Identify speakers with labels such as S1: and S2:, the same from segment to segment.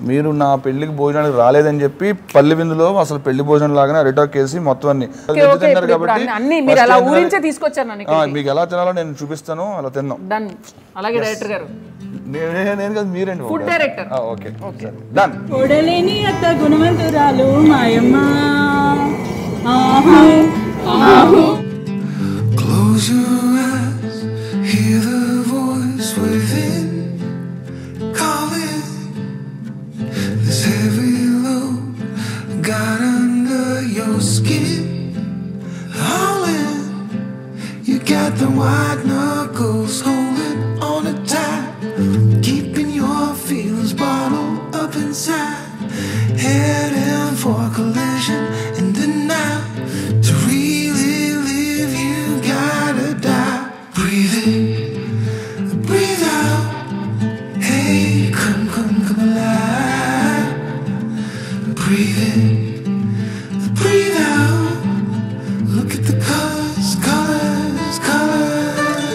S1: మీరు నా పెళ్లికి భోజనానికి రాలేదని చెప్పి పల్లి విందులో అసలు పెళ్లి భోజనం లాగానే అరిటాక్ వేసి మొత్తం అన్ని
S2: ఓకే ఓకే ఇప్పుడు ఇప్పుడు అన్ని- అన్ని మీరు అలా ఊరించే తీసుకొచ్చారు నన్ను
S1: ఆ, మీకు ఎలా తినాలో నేను చూపిస్తాను అలా తిన్నాం
S2: డన్ అలాగే డైరెక్టర్ గారు
S1: నేను నేను కాదు మీరండి
S2: ఫుడ్ డైరెక్టర్
S1: ఓకే డన్
S3: చూడలేని అత్త గుణవంతురాలు మాయమ్మ ఆహా ఆహా
S4: Close your eyes, hear the voice within calling. This heavy load got under your skin. All in, you got the white knuckles holding on it tight, keeping your feelings bottled up inside. Heading for collision in the night. To really live, you gotta die. Breathe in, breathe out. Hey, come, come, come alive. Breathe in, breathe out. Look at the colors, colors, colors.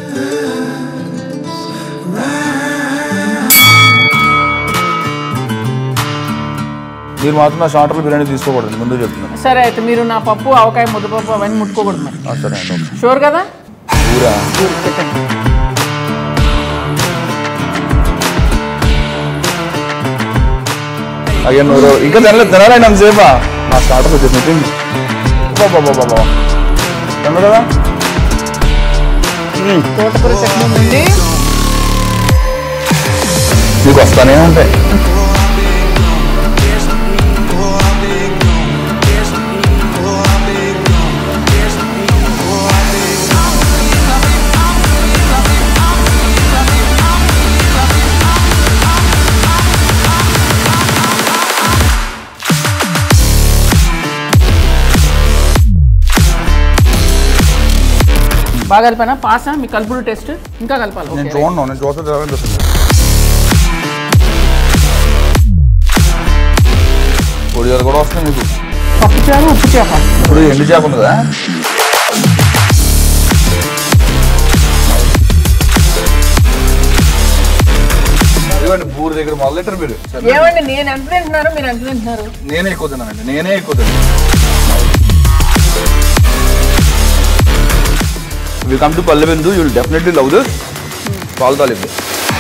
S4: Right.
S1: మీరు మాత్రం నా shorter biryani తీసుకోకూడదు ముందు చెప్తున్నాను
S2: సరే అయితే మీరు నా పప్పు ఆవకాయ ముద్దపప్పు అవన్నీ ముట్టుకోకూడదు మరి
S1: ఆ, సరే అండి ఓకే
S2: షూర్ కదా
S1: ఊరా
S2: పెట్టండి
S1: అయ్యా నువ్వు ఇంకా తినలేదు తినాలండి అంతసేపా నా స్టార్టర్ వచ్చేసింది తిండి బాబా బాబా బాబా తిన్న కదా మ్మ్.
S2: తోటకూర చట్నీ ఉంది
S1: మీకు వస్తానే ఉంటాయి
S2: బాగా కలిపానా పాసా మీ కలుపుడు టెస్ట్ ఇంకా కలపాలి
S1: నేను
S2: ఓకే
S1: చూడను నేను చూస్తే తినాలనిపిస్తుంది పొడియాలు కూడా వస్తాయి మీకు
S2: పప్పు చారు ఉప్పు చేప
S1: ఇప్పుడు ఎండు చేప ఉంది కదా ఇదిగోండి బూరి దగ్గర మొదలెట్టారు మీరు
S2: ఏమండి నేను ఎంత తింటున్నారు మీరు ఎంత తింటున్నారు
S1: నేనే ఎక్కువ తిన్నానండి నేనే ఎక్కువ తిన్నాను you come to పల్లెబిందు you will definitely love this పాలు తాలింపు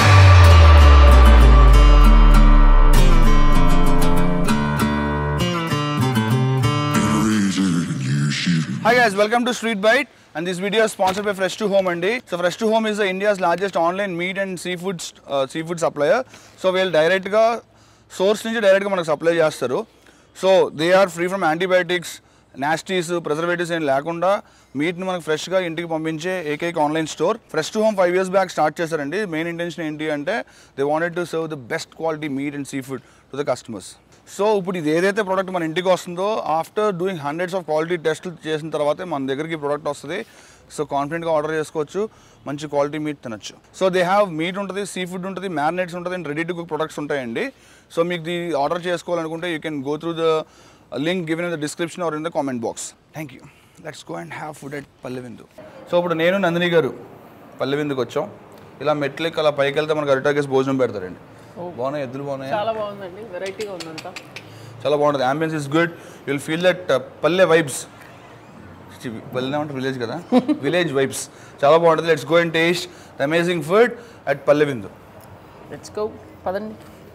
S1: Hi guys, welcome to Street Bite and this video is sponsored by Fresh to Home అండి so fresh to home is India's largest online meat and sea food sea food supplier so వీళ్ళు డైరెక్ట్గా source నుంచి డైరెక్ట్గా మనకు supply చేస్తారు so they are free from antibiotics nasties preservatives ఏం లేకుండా మీట్ని మనకు ఫ్రెష్గా ఇంటికి పంపించే ఏకైక online store fresh to home five years back start చేశారండి మెయిన్ ఇంటెన్షన్ ఏంటి అంటే they wanted to serve the best quality meat and sea food to the customers so ఇప్పుడు ఇది ఏదైతే ప్రోడక్ట్ మన ఇంటికి వస్తుందో after doing hundreds of quality టెస్ట్లు చేసిన తర్వాతే మన దగ్గరికి ప్రోడక్ట్ వస్తుంది సో కాన్ఫిడెంట్గా ఆర్డర్ చేసుకోవచ్చు మంచి క్వాలిటీ మీట్ తినొచ్చు సో దే హ్యావ్ మీట్ ఉంటుంది సీ ఫుడ్ ఉంటుంది మ్యారినేట్స్ ఉంటుంది and ready to cook products ఉంటాయండి సో మీకు ఇది ఆర్డర్ చేసుకోవాలనుకుంటే you can go through the link given in the description or in the comment box thank you let's go and have food at Pallevindu so ఇప్పుడు నేను నందిని గారు పల్లెవిందుకు వచ్చాం ఇలా మెట్లకి అలా పైకి వెళ్తే మనకు అరిటాకేసి భోజనం పెడతారండి బాగున్నాయి ఎద్దులు బాగున్నాయి
S2: చాలా బాగుందండి వెరైటీగా ఉందంతా
S1: చాలా బాగుంటుంది ambience is good will feel that palle vibes పల్లె అంటే విలేజ్ కదా విలేజ్ వైబ్స్ చాలా బాగుంటుంది let's go and taste the amazing food at Palle Vindu
S2: let's go పదండి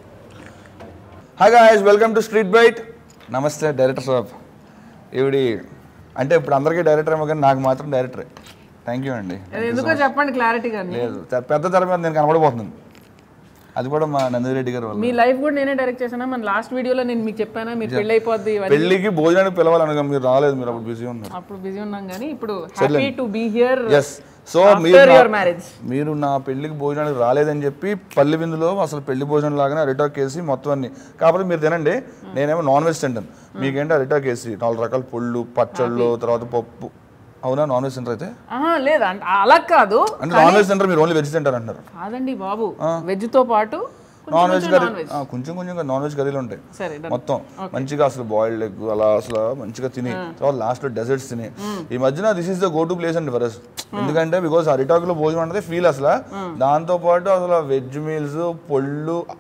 S1: hi guys welcome to street byte నమస్తే డైరెక్టర్ సాబ్ ఈవిడి అంటే ఇప్పుడు అందరికీ డైరెక్టర్ ఏమో కానీ నాకు మాత్రం డైరెక్టరే థ్యాంక్ యూ అండి
S2: అది ఎందుకో చెప్పండి క్లారిటీగా
S1: లేదు తె- పెద్ద తెర మీద నేను కనబడిపోతున్నాను అది కూడా మా నందిరెడ్డి గారి వల్ల
S2: మీ లైఫ్ కూడా నేనే డైరెక్ట్ చేశానా మన లాస్ట్ వీడియోలో నేను మీకు చెప్పానా మీరు పెళ్ళి అయిపోద్ది ఇవన్నీ
S1: పెళ్ళికి భోజనానికి పిలవాలనగా మీరు రాలేదు మీరు అప్పుడు బిజీ ఉన్నారు
S2: అప్పుడు బిజీ ఉన్నాం కానీ ఇప్పుడు happy to be here
S1: yes so
S2: After
S1: మీరు
S2: your
S1: నా-
S2: marriage.
S1: మీరు నా పెళ్లికి భోజనానికి రాలేదని చెప్పి పల్లి విందులో అసలు పెళ్లి భోజనం లాగానే అరిటాక్ వేసి మొత్తం అన్ని కాకపోతే మీరు తినండి నేనేమో నాన్ వెజ్ తింటాను మీకేంటి అరిటాక్ వేసి నాలుగు రకాల పుళ్ళు పచ్చళ్ళు తర్వాత పప్పు అవునా నాన్ వెజ్ తింటారు అయితే
S2: ఆహా లేదు అంటే అలా కాదు
S1: అంటే నాన్ వెజ్ తింటారు మీరు ఓన్లీ వెజ్ తింటారు అంటారు
S2: కాదండి బాబు వెజ్ తో పాటు కొంచెం
S1: నాన్ వెజ్
S2: కొంచెం
S1: కర్రీ
S2: non-veg.
S1: ఆ, కొంచెం కొంచెం నాన్ వెజ్ కర్రీలు ఉంటాయి
S2: సరే done.
S1: మొత్తం మంచిగా అసలు బాయిల్డ్ ఎగ్ అలా అసలు మంచిగా తిని తర్వాత లాస్ట్ లో డెజర్ట్స్ తిని ఈ మధ్యన this is the go to place అండి ఫరస్ ఎందుకంటే బికాస్ అరిటాక్ లో భోజనం అంటే ఫీల్ అసలు దాంతో పాటు అసలు వెజ్ మీల్స్ పొళ్ళు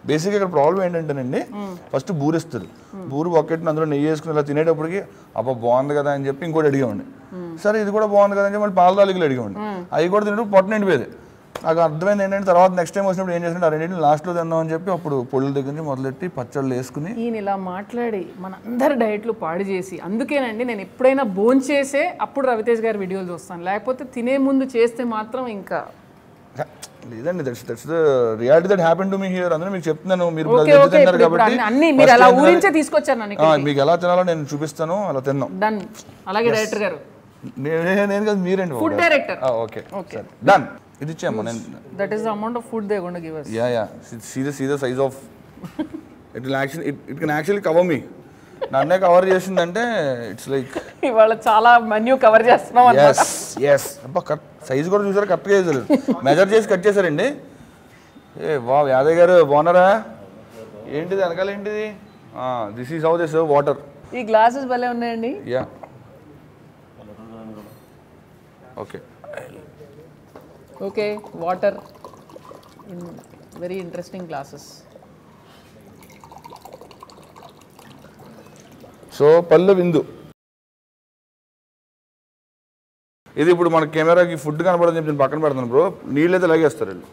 S1: బేసిక్గా ఇక్కడ ప్రాబ్లం ఏంటంటేనండి ఫస్ట్ బూరు ఇస్తారు బూరు బకెట్ని అందులో నెయ్యి వేసుకుని ఇలా తినేటప్పటికి అబ్బా బాగుంది కదా అని చెప్పి ఇంకోటి అడిగామండి సరే ఇది కూడా బాగుంది కదా అని చెప్పి మళ్ళీ పాల తాలికలు అడిగామండి అవి కూడా తినడం పొట్ట నిండిపోయేది నాకు అర్థమైంది ఏంటంటే తర్వాత నెక్స్ట్ టైం వచ్చినప్పుడు ఏం చేస్తుంటే ఆ రెండింటిని లాస్ట్లో తిందాం అని చెప్పి అప్పుడు పొడుల దగ్గర నుంచి మొదలెట్టి పచ్చళ్ళు వేసుకుని
S2: ఈయన ఇలా మాట్లాడి మన అందరి డైట్లు పాడు చేసి అందుకేనండి నేను ఎప్పుడైనా భోన్ చేసే అప్పుడు రవితేజ్ గారి వీడియోలు చూస్తాను లేకపోతే తినే ముందు చేస్తే మాత్రం ఇంకా
S1: లేదండి that's that's the reality that happen to me here అందులో మీకు చెప్తున్నాను మీరు
S2: ఓకే
S1: ఇప్పుడు
S2: ఓకే
S1: తిన్నారు
S2: ఇప్పుడు ఇప్పుడు
S1: కాబట్టి
S2: అన్ని- అన్ని మీరు
S1: first
S2: అలా
S1: ఏం తినాలి?
S2: ఊరించే తీసుకొచ్చారు నన్ను
S1: ఆ, మీకు ఎలా తినాలో నేను చూపిస్తాను అలా తిన్నాం
S2: డన్ అలాగే డైరెక్టర్ గారు
S1: నేను నేను కాదు మీరేంటి
S2: food director
S1: okay okay done ఇది ఇచ్చామ్మా నేను
S2: that is the amount of food they gon give us
S1: yeah yeah see the see the size of it will actually it it can actually cover me నన్నే cover చేసిందంటే it's like
S2: ఇవాళ చాలా menu cover చేస్తున్నాం అన్నమాట.
S1: Yes yes అబ్బా cut size కూడా చూసారా కరెక్ట్గా చేశారు మెజర్ చేసి కట్ చేశారండి ఏ వా యాదవ్ గారు బాగున్నారా ఏంటిది వెనకాల ఏంటిది this is how this water
S2: ఈ గ్లాసెస్ భలే ఉన్నాయండి
S1: yeah okay
S2: okay water in very interesting glasses
S1: so Palle Vindu ఇది ఇప్పుడు మన కెమెరాకి ఫుడ్ కనపడదని చెప్పి నేను పక్కన పెడతాను బ్రో నీళ్ళు అయితే లాగేస్తారు వీళ్ళు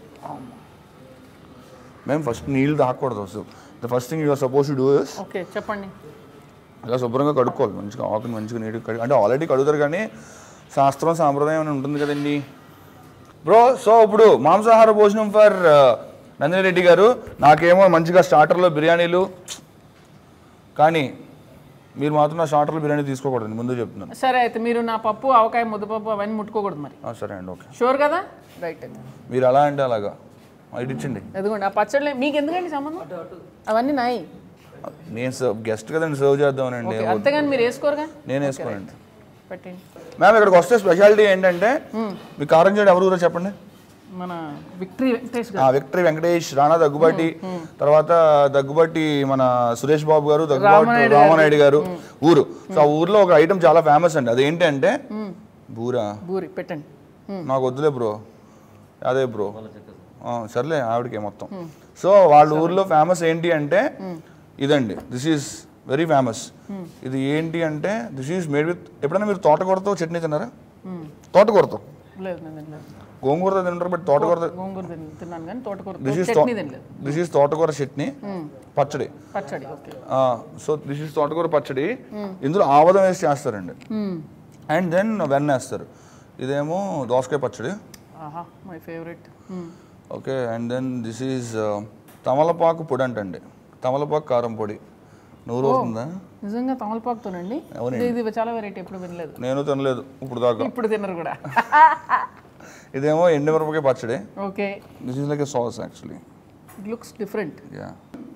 S1: మేము ఫస్ట్ నీళ్ళు తాగకూడదు so the first thing you're suppose to do is
S2: okay చెప్పండి
S1: ఇలా శుభ్రంగా కడుక్కోవాలి మంచిగా ఆకుని మంచిగా నీట్గా కడు అంటే ఆల్రెడీ కడుగుతారు కానీ శాస్త్రం సాంప్రదాయం అని ఉంటుంది కదండి బ్రో సో ఇప్పుడు మాంసాహార భోజనం ఫర్ నందిని రెడ్డి గారు నాకేమో మంచిగా స్టార్టర్లో బిర్యానీలు కానీ మీరు మాత్రం నా స్టార్టర్లో బిర్యానీ తీసుకోకూడదు ముందు చెప్తున్నాను
S2: సరే అయితే మీరు నా పప్పు ఆవకాయ ముద్దపప్పు అవన్నీ ముట్టుకోకూడదు మరి
S1: ఆ, సరే అండి ఓకే
S2: షూర్ కదా రైట్ అయితే
S1: మీరు అలా అంటే అలాగా ఇది ఇచ్చండి
S2: ఎదుగోండి ఆ పచ్చడి మీకు ఎందుకండి సంబంధం అవన్నీ నాయి
S1: నేను సర్వ్ గెస్ట్ కదండి సర్వ్ చేద్దామనండి
S2: ఓకే అంతేగాని మీరు వేసుకోరుగా
S1: నేను వేసుకోనండి
S2: పెట్టండి
S1: మ్యామ్ ఇక్కడికి వస్తే స్పెషాలిటీ ఏంటంటే మీ కారం చేయడం ఎవరు ఊరో చెప్పండి
S2: మన విక్టరీ వెంకటేష్
S1: ఆ
S2: గారు
S1: విక్టరీ వెంకటేష్ రాణా దగ్గుబాటి తర్వాత దగ్గుబాటి మన సురేష్ బాబు గారు దగ్గుబాటి
S2: రామనాయుడు
S1: రామనాయుడు గారు ఊరు సో ఆ ఊర్లో ఒక ఐటమ్ చాలా ఫేమస్ అండి అదేంటి అంటే బూరా
S2: బూరి పెట్టండి
S1: నాకు వద్దులే బ్రో అదే బ్రో సర్లే ఆవిడకే మొత్తం సో వాళ్ళ ఊర్లో ఫేమస్ ఏంటి అంటే ఇదండి దిస్ ఈజ్ వెరీ ఫేమస్ ఇది ఏంటి అంటే దిస్ ఈజ్ మేడ్ విత్ ఎప్పుడైనా మీరు తోటకూరతో చట్నీ తిన్నారా తోటకూరతో
S2: లేదు నేను తినలేదు
S1: గోంగూరతో తింటారు బట్ తోటకూరతో
S2: గోంగూర తిన్- తిన్నాను కానీ తోటకూర
S1: దిస్ ఈస్
S2: చట్నీ తినలేదు
S1: దిస్ ఈస్ తోటకూర చట్నీ పచ్చడి
S2: పచ్చడి ఓకే
S1: సో దిస్ ఈస్ తోటకూర పచ్చడి ఇందులో ఆవదం వేసి చేస్తారండి అండ్ దెన్ వెన్న వేస్తారు ఇదేమో దోసకాయ పచ్చడి
S2: ఆహా my favourite
S1: okay and then this is తమలపాకు పొడి అంటండి తమలపాకు కారం పొడి నూరు అవుతుందా
S2: నిజంగా తమలపాకుతోనండి
S1: అవునండి.
S2: ఇది ఇది చాలా వెరైటీ ఎప్పుడు వినలేదు
S1: నేను తినలేదు ఇప్పుడు దాకా
S2: ఇప్పుడు తినరు కూడా
S1: ఇదేమో ఎండుమిరపకాయ పచ్చడి
S2: okay
S1: this is like a sauce actually
S2: it looks different
S1: yeah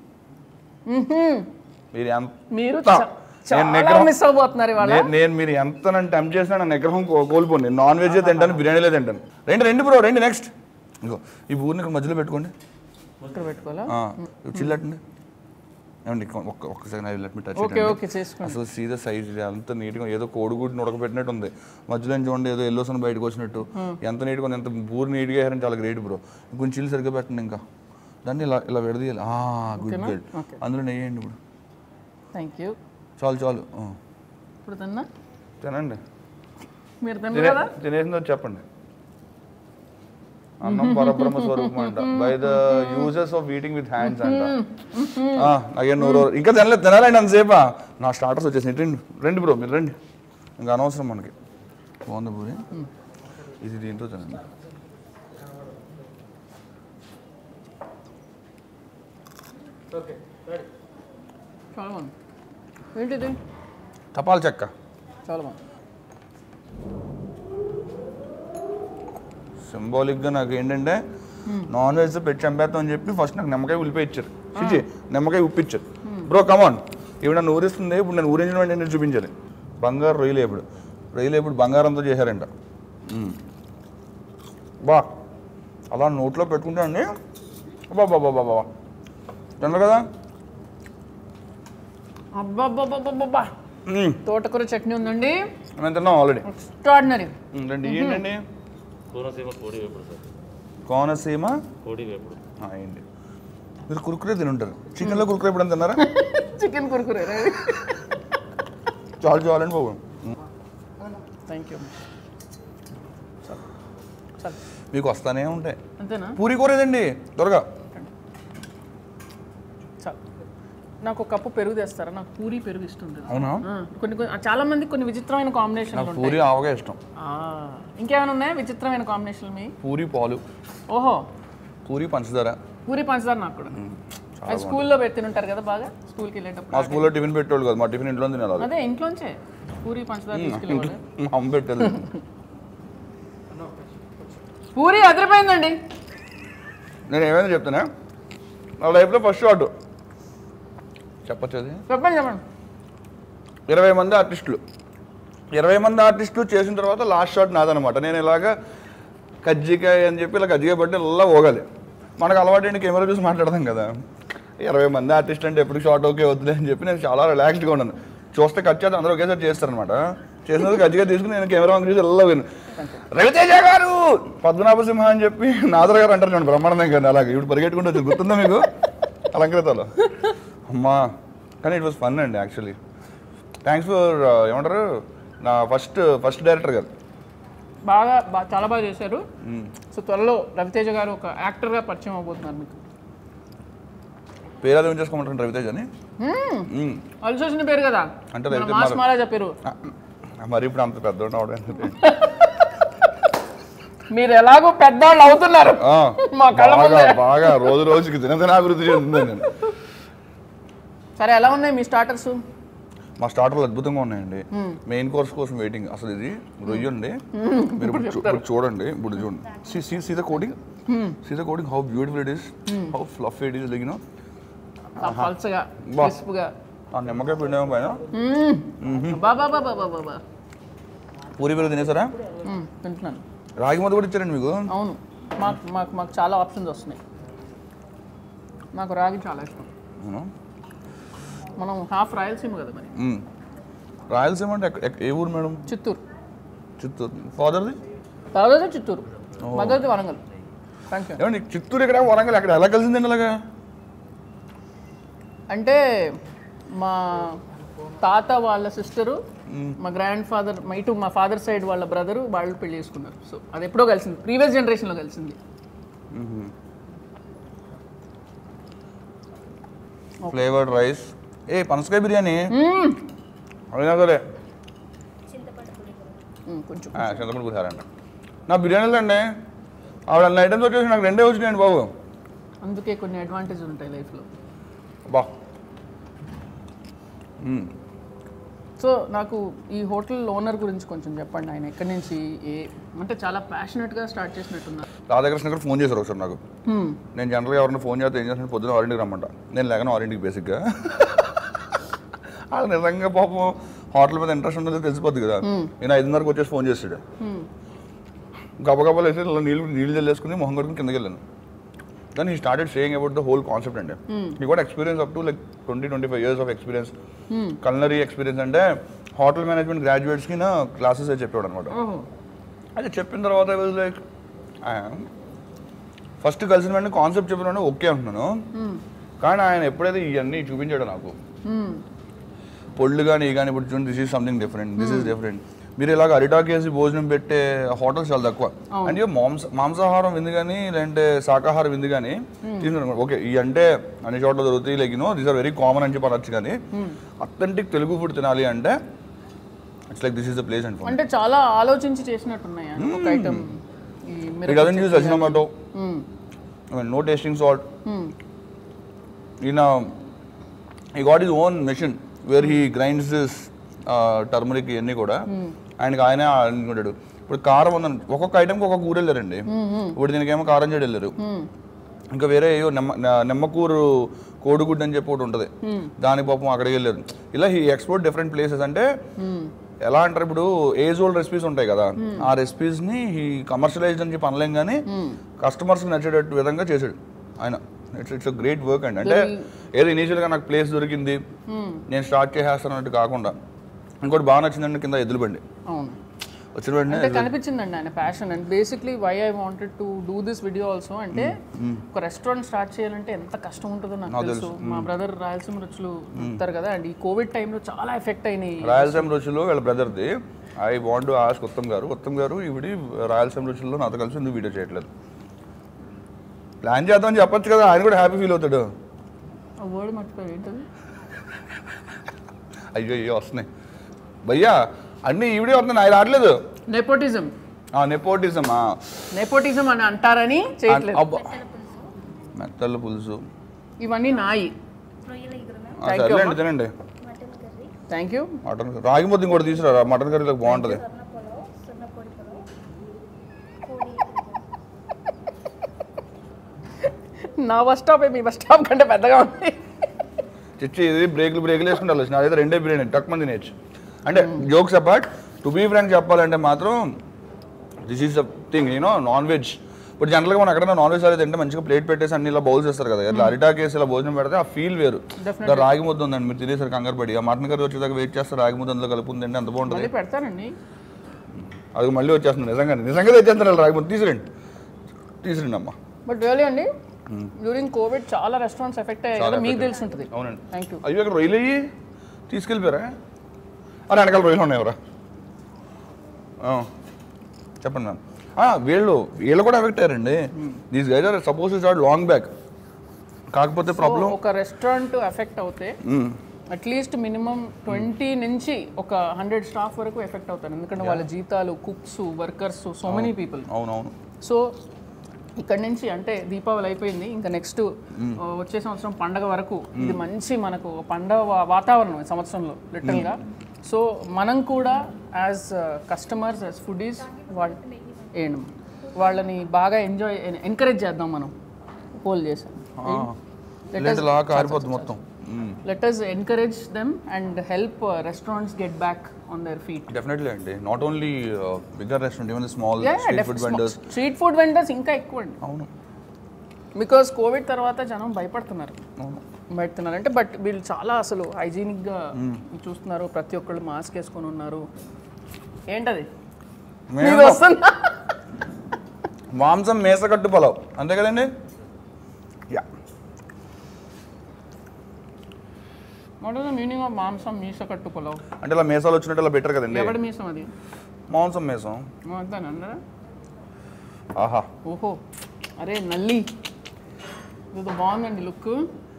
S1: మీరు ఎంత
S2: మీరు
S1: తా.
S2: చా-
S1: నేను
S2: చాలా
S1: నిగ్రహం-
S2: మిస్ అవబోతున్నారు ఇవాళ
S1: నే- నేను మీరు ఎంత నన్ను టెంప్ చేసినా నా నిగ్రహం కో- కోల్పోను నేను నాన్ వెజ్ తింటాను బిర్యానీలే తింటాను రెండు రెండు బ్రో రెండు నెక్స్ట్ ఇంకో ఈ ఊరిని ఇక్కడ మధ్యలో పెట్టుకోండి
S2: ఇక్కడ పెట్టుకోవాలా
S1: చిల్లటండి ఏమండి ఒక్క ఒక్కసారి I let me touch
S2: okay okay చేసుకోండి
S1: అసలు సీద సైజ్ అంత నీట్గా ఏదో కోడిగుడ్డుని ఉడకబెట్టినట్టు ఉంది మధ్యలో నుంచి చూడండి ఏదో ఎల్లో సన్ బయటకు వచ్చినట్టు ఎంత నీట్గా ఉంది ఎంత బూరు నీట్గా వేయారని చాలా గ్రేట్ బ్రో ఇంకొంచెం చిల్లు సరిగ్గా పెట్టండి ఇంకా దాన్ని ఇలా ఇలా విడదీయాలి గుడ్ గుడ్
S2: Okay.
S1: అందులో నెయ్యండి ఇప్పుడు
S2: థ్యాంక్ యూ
S1: చాలు చాలు ఆ.
S2: ఇప్పుడు తిన్నా
S1: తినండి
S2: మీరు తిన్నారు
S1: తినే
S2: కదా
S1: తినేసిందో చెప్పండి అన్నం పరబ్రహ్మ స్వరూపం అంట by the uses of eating with hands అంట ఆ, నాకేం నూరు రోజులు. ఇంకా తినలేదు తినాలండి అంతసేపా నా స్టార్టర్స్ వచ్చేసి రండి రండి బ్రో మీరు రండి ఇంకా అనవసరం మనకి బాగుంది పూరి ఇది దీంతో తినండి
S2: చాలా బాగుంది ఏంటిది
S1: తపాల్ చెక్క
S2: చాలా బాగుంది
S1: సింబాలిక్గా నాకు ఏంటంటే నాన్ వెజ్ పెట్టి చంపేస్తాం అని చెప్పి ఫస్ట్ నాకు నిమ్మకాయ ఉల్లిపాయ ఇచ్చారు చిచి నిమ్మకాయ ఉప్పిచ్చారు బ్రో కమాన్ ఇవి నన్ను ఊరిస్తుంది ఇప్పుడు నేను ఊరించిన వెంటనే నేను చూపించాలి బంగారు రొయ్యలు ఎప్పుడు రొయ్యలు ఎప్పుడు బంగారంతో చేశారంట మ్మ్. బా అలా నోట్లో పెట్టుకుంటే అండి బా బా బా బా బా తిన్నారు కదా
S2: అబ్బాబ్బాబ్బాబ్బా
S1: మ్మ్.
S2: తోటకూర చట్నీ ఉందండి
S1: మేము తిన్నాం ఆల్రెడీ
S2: ఎక్స్ట్రాడినరీ
S1: రండి ఏంటండి
S5: కోనసీమ కోడి వేపుడు సార్
S1: కోనసీమ
S5: కోడి వేపుడు
S1: ఆ, ఏంటి మీరు కురుకురే తినుంటారు చికెన్లో కురుకురే ఎప్పుడైనా తిన్నారా
S2: చికెన్ కురుకురే
S1: చాలు చాలండి బాబు
S2: థ్యాంక్ యూ చాలు
S1: మీకు వస్తానే ఉంటాయి
S2: అంతేనా
S1: పూరి కూర ఏదండి త్వరగా
S2: చాలు నాకు ఒక కప్పు పెరుగు తెస్తారా నాకు పూరి పెరుగు ఇష్టం ఉంటుంది
S1: అవునా
S2: ఆ, కొన్ని కొన్ని చాలా మంది కొన్ని విచిత్రమైన కాంబినేషన్లు
S1: నాకు
S2: ఉంటాయి
S1: పూరి ఆవగా ఇష్టం
S2: ఆ, ఇంకేమైనా ఉన్నాయా విచిత్రమైన కాంబినేషన్లు మీ
S1: పూరి పాలు
S2: ఓహో
S1: పూరి పంచదార
S2: పూరి పంచదార నాకు కూడా అది స్కూల్లో పెట్టి ఉంటారు కదా బాగా స్కూల్కి
S1: మా
S2: వెళ్ళేటప్పుడు
S1: స్కూల్లో టిఫిన్ పెట్టేవాళ్ళు కాదు మా టిఫిన్ ఇంట్లో తినాలి
S2: అదే ఇంట్లోంచే పూరి పంచదార తీసుకెళ్ళేవాళ్ళు
S1: మా అమ్మ పెట్టేది
S2: పూరి అదిరిపోయిందండి
S1: నేను ఏమైనా చెప్తానా నా లైఫ్లో ఫస్ట్ షాట్ చెప్పచ్చు అది
S2: చెప్పండి చెప్పండి
S1: ఇరవై మంది ఆర్టిస్టులు ఇరవై మంది ఆర్టిస్టులు చేసిన తర్వాత లాస్ట్ షాట్ నాదనమాట నేను ఇలాగ కజ్జికాయ అని చెప్పి ఇలా కజ్జికాయ పట్టి ఇలా పోగాలి మనకు అలవాటు ఏంటి కెమెరా చూసి మాట్లాడతాం కదా ఇరవై మంది ఆర్టిస్ట్ అంటే ఎప్పుడు షార్ట్ ఓకే వద్దులే అని చెప్పి నేను చాలా రిలాక్స్డ్గా ఉన్నాను చూస్తే కట్ చేస్తే అందరూ ఒకేసారి చేస్తారనమాట చేసినందుకు కజ్జికాయ తీసుకుని నేను కెమెరా వంక చూసి ఇలా పోయాను రవితేజ గారు పద్మనాభ సింహ అని చెప్పి నాదర్ గారు అంటారు చూడండి బ్రహ్మానందం గారిని అలాగే ఇప్పుడు పరిగెట్టుకుంటూ వచ్చి గుర్తుందా మీకు అలంకృతలో అమ్మా కానీ ఇట్ వాస్ ఫన్ అండి యాక్చువల్లీ థ్యాంక్స్ ఫర్ ఏమంటారు నా ఫస్ట్ ఫస్ట్ డైరెక్టర్ గారు
S2: బాగా బా చాలా బాగా చేశారు సో త్వరలో రవితేజ గారు ఒక యాక్టర్గా పరిచయం అవబోతున్నారు మీకు
S1: పేరు అదే చేసుకోమంటారు రవితేజ్ అని మ్మ్.
S2: వాళ్ళు చూసిన పేరు కదా
S1: అంటే
S2: మన
S1: రవితేజ
S2: మాస్
S1: మాల-
S2: మహారాజా పేరు
S1: ఆ, మరి ఇప్పుడు అంత పెద్ద అవడం
S2: మీరు ఎలాగో పెద్దవాళ్ళు అవుతున్నారు మా కళ్ళ
S1: బాగా
S2: ముందే.
S1: బాగా రోజు రోజుకి దినదిన అభివృద్ధి చెందుతుంది నేను
S2: సరే ఎలా ఉన్నాయి మీ స్టార్టర్స్
S1: మా స్టార్టర్లు అద్భుతంగా ఉన్నాయండి మెయిన్ కోర్స్ కోసం వెయిటింగ్ అసలు ఇది రొయ్య అండి మీరు ఇప్పుడు చూ- ఇప్పుడు చూడండి ఇప్పుడు చూడండి see see see the coding see the coding how beautiful it is how fluff it is like no
S2: పల్చగా
S1: బా.
S2: క్రిస్ప్గా
S1: ఆ నిమ్మకాయ పిండి పైన
S2: బాబా బాబా బాబా బాబా
S1: పూరి పేరు తినేసారా
S2: తింటున్నాను
S1: రాగి ముద్ద కూడా ఇచ్చారండి మీకు
S2: అవును మాకు మాకు మాకు చాలా ఆప్షన్స్ వస్తున్నాయి నాకు రాగి చాలా ఇష్టం
S1: అవునా?
S2: మనం హాఫ్ రాయలసీమ కదా మరి
S1: మ్మ్. రాయలసీమ అంటే ఎక్క- ఎక్క- ఏ ఊరు మేడం
S2: చిత్తూరు
S1: చిత్తూరు ఫాదర్ది
S2: తర్వాత చిత్తూరు మదర్ది వరంగల్ థ్యాంక్ యూ
S1: ఏమండి చిత్తూరు ఇక్కడ వరంగల్ అక్కడ ఎలా కలిసిందండి అలాగా
S2: అంటే మా తాత వాళ్ళ సిస్టరు మా గ్రాండ్ ఫాదర్ మా ఇటు మా ఫాదర్ సైడ్ వాళ్ళ బ్రదరు వాళ్ళు పెళ్లి చేసుకున్నారు సో అది ఎప్పుడో కలిసింది ప్రీవియస్ జనరేషన్లో కలిసింది
S1: ఫ్లేవర్డ్ రైస్ ఏ పనసకాయ బిర్యానీ అయినా సరే
S2: మ్మ్, కొంచెం
S1: ఆ, చింతపండు పులిహారంట నా బిర్యానీలు అండి ఆవిడ అన్ని ఐటమ్స్ వచ్చేసి నాకు రెండే వచ్చినాయండి బాబు
S2: అందుకే కొన్ని అడ్వాంటేజ్ ఉంటాయి లైఫ్లో
S1: బా
S2: సో నాకు ఈ హోటల్ ఓనర్ గురించి కొంచెం చెప్పండి ఆయన ఎక్కడి నుంచి ఏ అంటే చాలా ప్యాషనెట్గా స్టార్ట్ చేసినట్టున్నారు
S1: రాధాకృష్ణ గారు ఫోన్ చేశారు ఒకసారి నాకు నేను జనరల్గా ఎవరైనా ఫోన్ చేస్తే ఏం చేస్తాను పొద్దున ఆరింటికి రమ్మంట నేను లేకను ఆరింటికి బేసిక్గా అది నిజంగా పాపం హోటల్ మీద ఇంట్రెస్ట్ ఉందో తెలిసిపోద్ది కదా నేను ఐదున్నరకు వచ్చేసి ఫోన్ చేస్తాడు గబగబాలు వేసి ఇలా నీళ్ళు నీళ్ళు చల్లేసుకుని మొహం కడుకుని కిందకి వెళ్ళాను then I started saying about the whole concept అండి ఈ కూడా experience up to like twenty twenty five years of experience culinary experience అంటే హోటల్ మేనేజ్మెంట్ గ్రాడ్యుయేట్స్కి నా క్లాసెస్ చెప్పాడు అనమాట
S2: ఓహో
S1: అది చెప్పిన తర్వాత ఐ వాజ్ లైక్ ఫస్ట్ కలిసిన వెంటనే కాన్సెప్ట్ చెప్పిన వెంటనే ఓకే అంటున్నాను కానీ ఆయన ఎప్పుడైతే ఇవన్నీ చూపించాడు నాకు పొళ్ళు కానీ ఇవి కానీ ఇప్పుడు చూడండి this is something different this is different మీరు ఇలాగ అరిటాక్ వేసి భోజనం పెట్టే హోటల్స్ చాలా తక్కువ అంటే మాంస మాంసాహారం విందు కానీ లేదంటే శాకాహారం విందు కానీ తీసుకున్నాను ఓకే ఈ అంటే అన్ని చోట్ల దొరుకుతాయి like you know these are very common అని చెప్పి అనొచ్చు కానీ అథెంటిక్ తెలుగు ఫుడ్ తినాలి అంటే it's like this is the place and
S2: అంటే చాలా ఆలోచించి చేసినట్టున్నాయి ఆయన ఒక ఐటమ్ ఈ
S1: He
S2: మిరప
S1: doesn't use Ajinomoto.
S2: Hmm.
S1: I mean, no tasting salt.
S2: Hmm.
S1: In a, he got his own machine where he grinds this uh, turmeric ఇవన్నీ కూడా ఆయనకి ఆయనే అనుకుంటాడు ఇప్పుడు కారం ఉందని ఒక్కొక్క ఐటమ్కి ఒక్కొక్క ఊరు వెళ్ళారండి ఇప్పుడు దీనికేమో కారం చెడు వెళ్ళారు ఇంకా వేరే ఏవో నిమ్మ న- నిమ్మకూరు కోడిగుడ్డు అని చెప్పి ఒకటి ఉంటుంది దాని పాపం అక్కడికి వెళ్ళారు ఇలా ఈ ఎక్స్పోర్ట్ డిఫరెంట్ ప్లేసెస్ అంటే ఎలా అంటారు ఇప్పుడు ఏజ్ ఓల్డ్ రెసిపీస్ ఉంటాయి కదా ఆ రెసిపీస్ ని ఈ కమర్షియలైజ్డ్ అని చెప్పి అనలేం కానీ కస్టమర్స్ కి నచ్చేటట్టు విధంగా చేశాడు ఆయన ఇట్స్ ఇట్స్ గ్రేట్ వర్క్ అండి అంటే ఏదో ఇనీషియల్ గా నాకు ప్లేస్ దొరికింది నేను స్టార్ట్ చేసేస్తాను అన్నట్టు కాకుండా ఇంకోటి బాగా నచ్చిందంటే కింద ఎద్దుల బండి
S2: అవును
S1: వచ్చిన వెంటనే
S2: అంటే కనిపించిందండి ఆయన passion and basically why I wanted to do this video also అంటే ఒక రెస్టారెంట్ స్టార్ట్ చేయాలంటే ఎంత కష్టం ఉంటుందో నాకు తెలుసు మా బ్రదర్ రాయలసీమ రుచులు చెప్తారు కదా అండ్ ఈ కోవిడ్ టైంలో చాలా ఎఫెక్ట్ అయినాయి
S1: రాయలసీమ రుచులు వీళ్ళ బ్రదర్ది I want ask Uttam garu Uttam గారు ఇవిడి రాయలసీమ రుచుల్లో నాతో కలిసి ఎందుకు వీడియో చేయట్లేదు ప్లాన్ చేద్దామని చెప్పొచ్చు కదా ఆయన కూడా హ్యాపీ ఫీల్ అవుతాడు
S2: ఆ వర్డ్ మర్చిపోయి ఏంటది
S1: అయ్యో అయ్యో వస్తున్నాయి భయ్యా అన్నీ ఈవిడే వస్తున్నాయి ఆయన రావట్లేదు
S2: నెపోటిజం
S1: ఆ నెపోటిజమా
S2: నెపోటిజం అని అంటారని చేయట్లేదు
S1: అబ్బా మెత్తల పులుసు
S2: ఇవన్నీ నాయి
S1: ఆ, సర్లేండి తినండి
S2: థ్యాంక్ యూ
S1: మటన్ కర్రీ. రాగి ముద్ద ఇంకోటి తీసుకురా మటన్ కర్రీలోకి బాగుంటుంది
S2: నా బస్ స్టాప్ మీ బస్ స్టాప్ కంటే పెద్దగా ఉంది
S1: చిచ్చి ఇది బ్రేక్లు బ్రేక్లు వేసుకుంటే వచ్చిన అదైతే రెండే బిర్యానీ టక్ మంది నేర్చు అంటే jokes apart to be frank చెప్పాలంటే మాత్రం this is the thing you know non veg ఇప్పుడు జనరల్గా మనం ఎక్కడైనా నాన్ వెజ్ అనేది తింటే మంచిగా ప్లేట్ పెట్టేసి అన్ని ఇలా బౌల్స్ చేస్తారు కదా ఇట్లా అరిటాక్ వేసి ఇలా భోజనం పెడితే ఆ ఫీల్ వేరు ఇంకా రాగి ముద్ద ఉందండి మీరు తినేసరికి కంగారు పడి ఆ మటన్ కర్రీ వచ్చేదాకా వెయిట్ చేస్తారు రాగి ముద్ద అందులో కలుపుంది తింటే ఎంత బాగుంటుంది
S2: మళ్ళీ పెడతానండి
S1: అది మళ్ళీ వచ్చేస్తుంది నిజంగా నిజంగా తెచ్చేస్తారు రాగి ముద్ద తీసుకురండి తీసుకురండి అమ్మా
S2: బట్ రియలీ అండి డ్యూరింగ్ కోవిడ్ చాలా రెస్టారెంట్స్ ఎఫెక్ట్ అయ్యాయి కదా మీకు తెలిసి ఉంటుంది
S1: అవునండి
S2: థ్యాంక్ యూ
S1: అయ్యో అక్కడ రొయ్యలు అయ్యి తీసుకెళ్ళిపోయారా అని వెనకాల రొయ్యలు ఉన్నాయి ఎవరా చెప్పండి మ్యామ్ వీళ్ళు వీళ్ళు కూడా ఎఫెక్ట్ అయ్యారండి these guys are suppose start long back కాకపోతే ప్రాబ్లం
S2: ఒక రెస్టారెంట్ ఎఫెక్ట్ అవుతే అట్లీస్ట్ మినిమం ట్వంటీ నుంచి ఒక హండ్రెడ్ స్టాఫ్ వరకు ఎఫెక్ట్ అవుతారు ఎందుకంటే వాళ్ళ జీతాలు cooks workers so many people
S1: అవునవును
S2: సో ఇక్కడ నుంచి అంటే దీపావళి అయిపోయింది ఇంకా నెక్స్ట్ వచ్చే సంవత్సరం పండగ వరకు ఇది మంచి మనకు పండగ వా- వాతావరణం ఈ సంవత్సరంలో లిటరల్గా సో మనం కూడా యాజ్ కస్టమర్స్ యాజ్ ఫుడీస్ వాళ్ళ ఏం వాళ్ళని బాగా ఎంజాయ్ ఎంకరేజ్ చేద్దాం మనం పోల్ చేసాం
S1: ఇలాంటి లా కారిపోద్ది మొత్తం
S2: let us encourage them and help restaurants get back on their feet
S1: definitely అండి not only bigger restaurant even small street food vendors
S2: street food vendors ఇంకా ఎక్కువ అండి
S1: అవును
S2: బికాస్ కోవిడ్ తర్వాత జనం భయపడుతున్నారు
S1: అవును
S2: భయపడుతున్నారు అంటే బట్ వీళ్ళు చాలా అసలు హైజీనిక్గా చూస్తున్నారు ప్రతి ఒక్కళ్ళు మాస్క్ వేసుకొని ఉన్నారు ఏంటది
S1: మేము
S2: ఇది వస్తుందా
S1: మాంసం మేసకట్టు పొలవ్ అంతే కదండి yeah
S2: what is the meaning of మాంసం మీస కట్టు పొలవ్
S1: అంటే ఇలా మేసాలు వచ్చినట్టు ఇలా బెటర్ కదండి
S2: ఎవడి మీసం అది
S1: మాంసం మేసం
S2: అంతేనంటారా
S1: ఆహా
S2: ఓహో అరే నల్లి ఇది బాగుందండి లుక్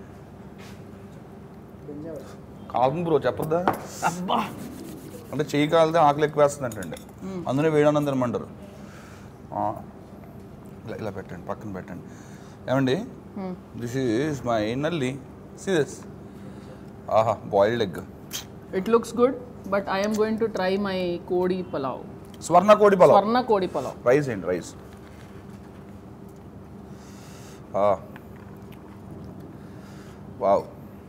S1: కాలం బ్రో చెప్పొద్దా
S2: అబ్బా
S1: అంటే చెయ్యి కాలితే ఆకలి ఎక్కువ వేస్తుంది అంటండి అందులో వేడన్నం తినమంటారు ఆ, ఇలా ఇలా పెట్టండి పక్కన పెట్టండి ఏమండి దిస్ ఈజ్ మై నల్లి సీరియస్ ఆహా boiled egg
S2: it looks good but I'm going to try my kodi pulao
S1: స్వర్ణ కోడి పొలం
S2: స్వర్ణ కోడి పలావ్
S1: రైస్ ఏంటి రైస్ వావ్